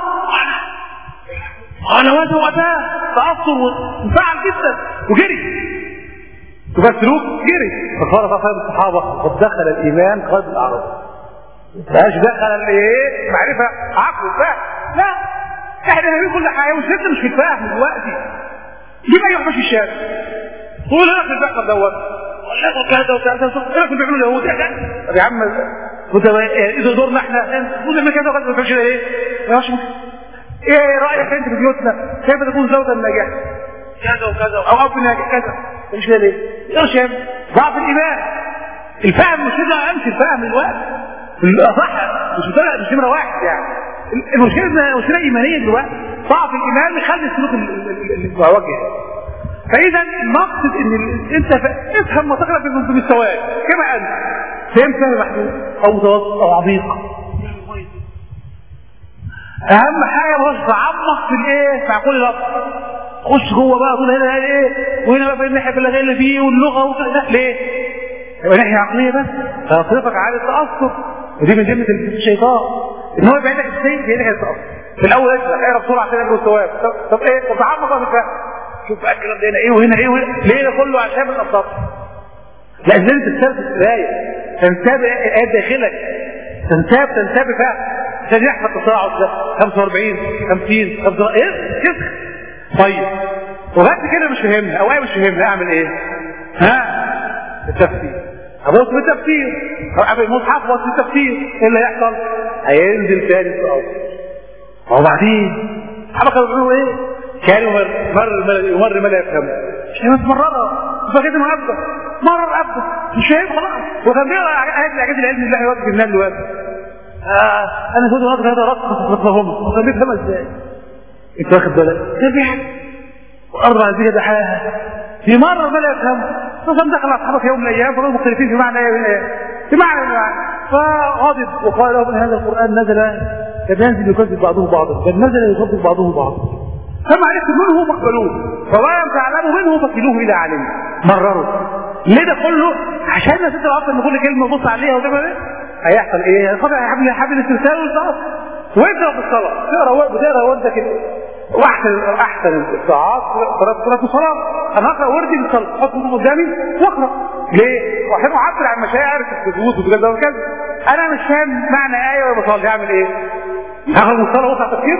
قال وجه واتاه تاثر وانفعل جدا وجري تفسروه جري فقال صاحب الصحابه قد دخل الايمان قلب الاعراب مش دخل الايه معرفه عقل فهم لا احنا نعمل كل حاجه مش مش في الفهم دلوقتي ليه ما يروحش الشارع قول لك البقر دوت ولا كذا وكذا ايه كنت بيعملوا اليهود طب يا عم كنت اذا دورنا احنا كنا نعمل كذا وكذا ما تعملش ايه يا باشا ايه رايك انت في بيوتنا كيف تكون زوجا ناجحا كذا وكذا او اب ناجح كذا مش كده ليه يا شباب ضعف الايمان الفهم مش كده امشي الفهم الوقت صح مش مش نمره واحد يعني المشكله مشكله ايمانيه دلوقتي ضعف الايمان يخلي السلوك المتوجه فاذا المقصد ان انت افهم ما تقرا بمستواك كما انت فهمت فهم محدود او متوسط او عميق اهم حاجه بص تعمق في الايه مع كل لفظ خش جوه بقى تقول هنا ايه وهنا بقى في الناحيه اللي فيه واللغه وكذا ليه؟ يبقى ناحيه عقليه بس فيصرفك على التاثر ودي من جمله الشيطان ان هو يبعدك الشيء يبعدك التاثر في الاول اسمع اقرا بسرعه عشان يبقى الثواب طب, طب ايه طب تعمق بقى في الفهم شوف بقى الكلام ده هنا ايه وهنا ايه وهنا ليه ده كله عشان الابساط لا لازم تستبق القرايه تنتاب الايات داخلك تنتاب تنتاب فهم عشان يحفظ التصاعد ده 45 50 50 ايه كده طيب وبعد كده مش فهمنا او مش فهمنا اعمل ايه ها التفسير ابص في التفسير او المصحف بص في التفسير ايه اللي هيحصل هينزل تاني في الارض وبعدين الصحابه كانوا بيقولوا ايه كانوا مر يمر ما لا يفهم مش هي متمرره فكده مؤبد مرر ابدا مش فاهم خلاص وكان بيقرا ايات الاعجاز العلمي الله يوفق الناس دلوقتي آه انا كنت واخد هذا رقص رقصهم وكان بيفهمها ازاي انت واخد بالك تبع واربع زي ده حاجه في مره ما لا يفهم فصم دخل اصحابه في يوم من الايام فهم مختلفين في معنى ايه من ايه في معنى من معنى فغضب وقال لهم ان هذا القران نزل كان ينزل يكذب بعضه بعضا بل نزل يصدق بعضه بعضا فما عرفتم منه فاقبلوه فما لم تعلموا منه فكلوه الى عالم مرروا ليه ده كله عشان الناس تبقى اصلا ان كل كلمه تبص عليها وتعمل ايه هيحصل ايه؟ هينقطع يا حبل حبل الاسترسال والضغط وابدا في الصلاه تقرا بتقرا وانت كده واحسن احسن الساعات قراءة صلاة الصلاة انا اقرا وردي بالصلاة احط كتب قدامي واقرا ليه؟ وعشان اعبر عن مشاعر السجود وكذا وكذا انا مش فاهم معنى ايه ولا بصلي هعمل ايه؟ هاخد من الصلاة واقع تفكير؟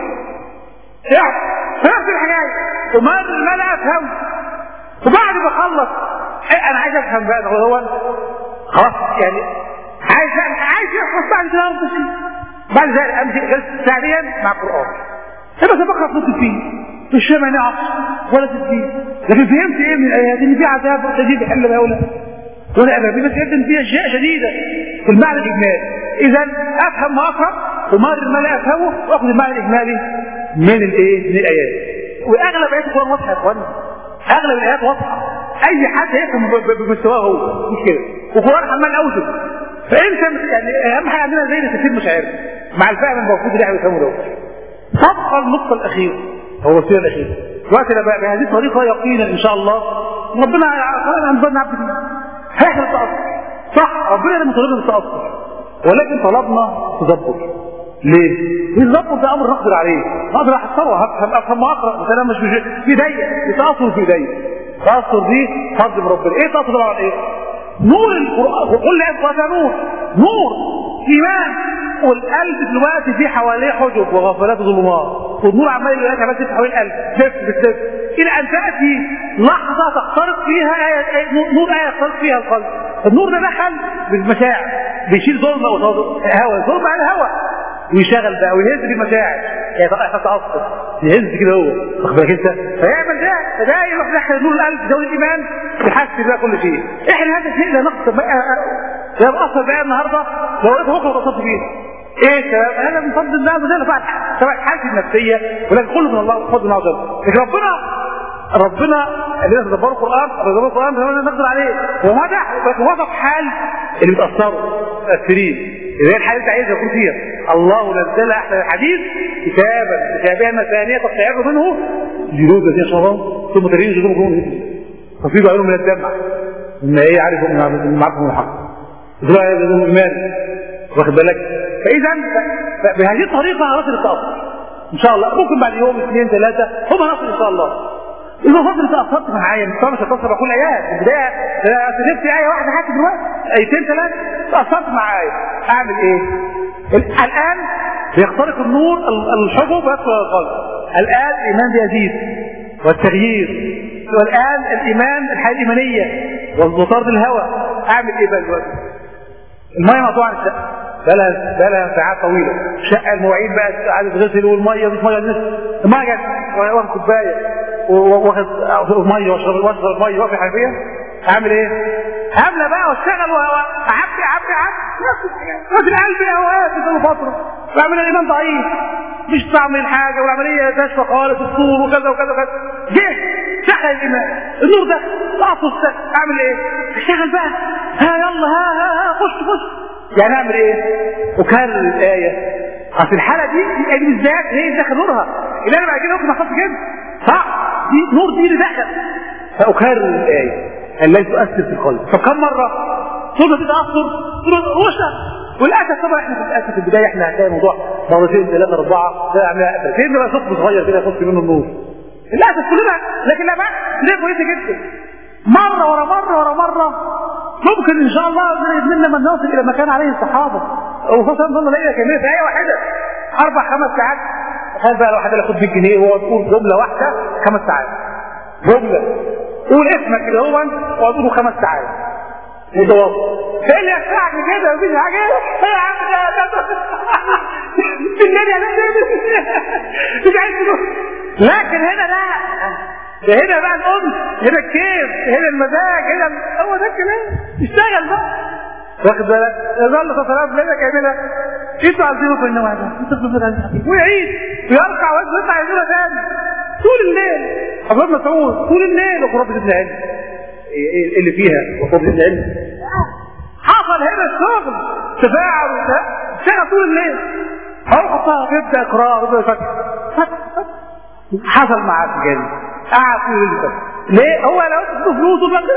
يعني نفس الحكاية وما ما لا افهم وبعد ما اخلص إيه انا عايز افهم بقى هو خلاص يعني عايز عايز يخلص بعد كده ارض بعد ذلك امشي جلسه ثانيا مع القران انا بقرا في فيه مش فاهم يعني عصر ولا تدين لكن فهمت ايه من الايات ان في عذاب شديد يحل بهؤلاء ولا ابدا بس يبدو فيها اشياء شديده في المعنى الاجمالي اذا افهم ما افهم ومرر ما لا افهمه واخذ المعنى الاجمالي من الايه من الايات واغلب ايات القران واضحه يا اخوانا اغلب الايات واضحه اي حد يفهم بمستواه هو مش كده والقران حمال اوجه فانت يعني اهم حاجه عندنا زي تفسير مشاعر مع الفهم الموجود اللي احنا بنفهمه دوت تبقى النقطه الاخيره هو السيره الاخيره دلوقتي بقى بهذه الطريقه يقينا ان شاء الله ربنا عن بالنا عبد هيحصل التاثر صح ربنا لم يطلبنا بالتاثر ولكن طلبنا تدبر ليه؟ التدبر ده امر نقدر عليه نقدر احصره هفهم افهم واقرا بس انا مش في ايديا بتاثر في ايديا تاثر دي فضل من ربنا ايه تاثر على ايه؟ نور القرآن وكل آية نور نور إيمان والقلب دلوقتي فيه حواليه حجب وغفلات وظلمات والنور عمال يلاقي عمال تفتح حوالين القلب سف بالسف إلى أن تأتي لحظة تخترق فيها آية نور آية يخترق فيها القلب النور ده دخل بالمشاعر بيشيل ظلمة وهواء ظلمة على هواء ويشغل بقى ويهز بالمشاعر يعني طبعا احساس تعصب يهز كده هو واخد بالك انت فيعمل ده فده يروح داخل نور القلب زود الايمان يحس بقى كل شيء احنا هذا الشيء لا نقصد بقى لا نقصد بقى النهارده لو انت بكره اتصلت بيه ايه الكلام هذا من فضل الله وزي فعل سواء حالتي النفسيه ولكن كله من الله بفضل الله عز وجل لكن ربنا ربنا الذين تدبروا القران تدبروا القران فما نقدر عليه ومدح وصف حال اللي بيتاثروا متاثرين اللي هي الحال اللي انت عايزها يكون فيها الله نزل احسن الحديث كتابا متشابها مثانيه تستعير منه جلود الذين شروا ثم ترين جلودهم ففي بعضهم من الدمع مما ايه عارف من معرفهم الحق دول لهم ايمان واخد بالك فاذا بهذه الطريقه هنصل التاثر ان شاء الله ممكن بعد يوم اثنين ثلاثه هم هنصل ان شاء الله إذا فضل تأثرت معايا مش مش هتصل بكل آيات في البداية سجلت آية واحدة حتى دلوقتي آيتين ثلاثة تأثرت معايا أعمل إيه؟ الآن بيخترق النور الحجب ويدخل القلب الآن الإيمان بيزيد والتغيير والآن الإيمان الحياة الإيمانية وطرد الهوى أعمل إيه بقى دلوقتي؟ المية مقطوعة عن الشقة بقى بقى ساعات طويلة شقة المواعيد بقى قاعدة تغسل والمية مش مية الناس المية جت واخد كوباية واخد مية واشرب واشرب المية واقف الحنفية اعمل ايه؟ هملة بقى واشتغل واعبي اعبي اعبي نفس القلب اوقات في فترة بعمل الايمان ضعيف مش بعمل حاجة والعملية تشفى خالص الصور وكذا وكذا وكذا جه شغل الايمان النور ده اعطوا اعمل ايه؟ اشتغل بقى ها يلا ها ها ها خش خش يعني اعمل ايه؟ اكرر الايه في الحاله دي الآية دي بالذات هي اللي دخل نورها اللي انا بعد كده ممكن احط كده صح دي نور دي اللي دخل فاكرر الايه التي تؤثر في القلب فكم مره صورة تتاثر صورة وشة وللاسف طبعا احنا للاسف في البدايه احنا هنلاقي الموضوع مرتين ثلاثه اربعه فين بقى ثقب صغير كده يخش منه النور للاسف كلنا لكن لا بقى ليه كويسه جدا مره ورا مره ورا مره ممكن ان شاء الله باذن الله من نصل الى مكان عليه الصحابه وخصوصا ظل ليله كامله في ايه واحده اربع خمس ساعات تخيل بقى لو حد ياخد 100 جنيه وهو تقول جمله واحده خمس ساعات جمله قول اسمك كده هو وتقوله خمس ساعات متواصل ايه اللي يسمعك كده مفيش حاجه ايه يا عم ده الدنيا مش عايز لكن هنا لا ده هنا بقى الأنس هنا الكيف هنا المزاج هنا هو ده الكلام اشتغل بقى واخد بالك يظل تصرف لنا كاملة انتوا عايزينه في النوع ده انتوا عايزينه ويعيد ويركع ويطلع يعملها تاني طول الليل عبد الله مسعود طول الليل وقرب ابن العلم ايه اللي فيها وقرب ابن العلم حصل هنا الشغل تفاعل اشتغل طول الليل هو حطها يبدا قراءه ويبدا يفكر حصل معاه كده قعد طول الليل ليه هو لو اديته فلوس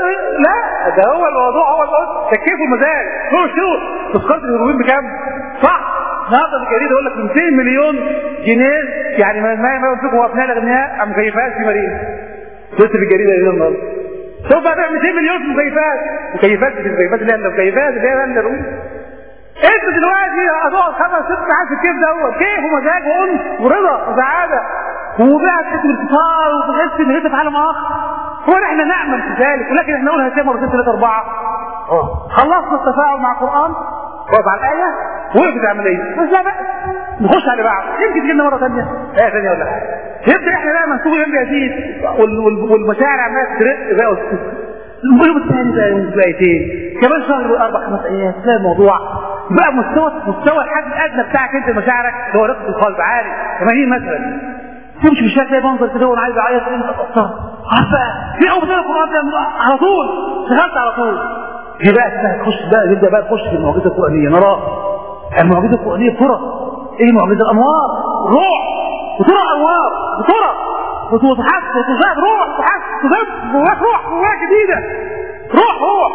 لا ده هو الموضوع هو الموضوع تكييف المزاج شو شو تذكرت الهيروين بكام؟ صح النهارده الجريده يقول لك 200 مليون جنيه يعني ما ما ما ينفقوا ابناء الاغنياء مكيفات في مارينا شفت في الجريده ايه النهارده شوف بقى 200 مليون في مكيفات مكيفات في المكيفات اللي هي المكيفات اللي هي الهيروين انت دلوقتي هتقعد خمس ست ساعات في الكيف دوت كيف ومزاج وانس ورضا وسعاده وبقى تحس بانتصار وتحس ان انت في عالم اخر هو احنا نعمل في ذلك ولكن احنا نقولها زي مرتين ثلاثه اربعه خلصنا التفاعل مع القران وقف على الايه وقفت العمليه بس لا بقى نخش على بعض يمكن تجي لنا مره ثانيه ايه ثانيه ولا حاجه يبدا احنا بقى منسوب يوم يزيد والمشاعر عماله ترق بقى اليوم الثاني بقى يوم بايتين كمان شهر اربع خمس ايام تلاقي الموضوع بقى مستوى مستوى الحد الادنى بتاعك انت مشاعرك هو رقه القلب عالي كما هي مثلا تمشي في الشارع تلاقي منظر كده وانا عايز اعيط انت تاثر عارفه في اول بتاع القران على طول شغلت على طول دي بقى اسمها تخش بقى نبدا بقى نخش في المعجزه القرانيه نرى المعجزه القرانيه ترى ايه معجزه الانوار روح وترى انوار وترى وتحس وتزاد روح تحس تزاد جواك روح جواك جديده روح روح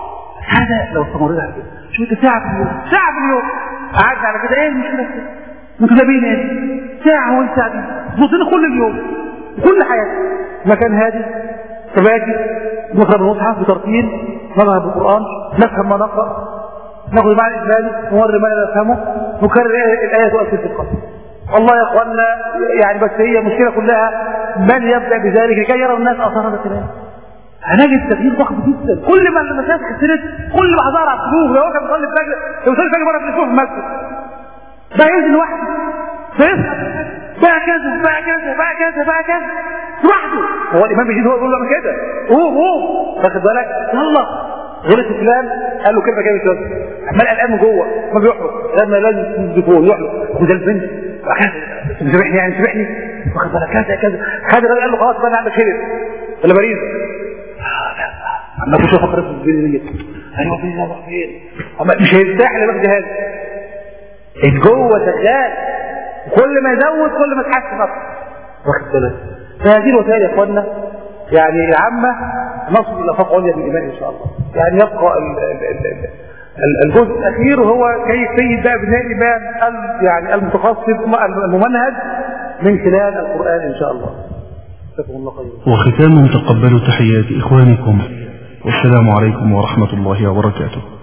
هذا لو استمرنا على كده شو انت ساعه في اليوم ساعه في اليوم قعدنا على كده ايه المشكله مكتبين ايه ساعه وانت ساعه دي تبص كل اليوم كل حياتك مكان هادي تباكي نقرا المصحف بترتيل نقرا بالقران نفهم ما نقرا ناخذ المعنى الاجمالي نوري ما لا نفهمه نكرر الايه تؤثر في القلب والله يا اخوانا يعني بس هي مشكله كلها من يبدا بذلك لكي يرى الناس اثار هذا الكلام هنجد تغيير ضخم جدا كل ما المساجد كثرت كل ما حضر على القلوب لو كان بيصلي الفجر لو بيصلي الفجر مره في الاسبوع في المسجد بقى ينزل لوحده فيصحى بقى كذا بقى كذا بقى كذا بقى كذا لوحده هو الامام بيجي هو يقول له كده قوم قوم واخد بالك يلا غلط فلان قال له كلمه جامد كده عمال قلقان من جوه ما بيحرق لما لازم الدكتور يحرق وده البنت سامحني يعني سامحني واخد بالك كذا كذا خد الراجل قال له خلاص بقى انا عندك خير ولا مريض عمال كل شويه افكر في البنت دي ايوه فين اروح فين مش هيرتاح الا باخد جهاز جوه شغال كل ما يزود كل ما تحسن اكتر واخد بالك فهذه الوسائل يا اخوانا يعني عامه نصل الى افاق عليا بالايمان ان شاء الله يعني يبقى ال ال ال ال الجزء الاخير هو كيفيه بقى بناء الايمان يعني المتخصص الممنهج من خلال القران ان شاء الله جزاكم الله خيرا وختاما تقبلوا تحيات اخوانكم والسلام عليكم ورحمه الله وبركاته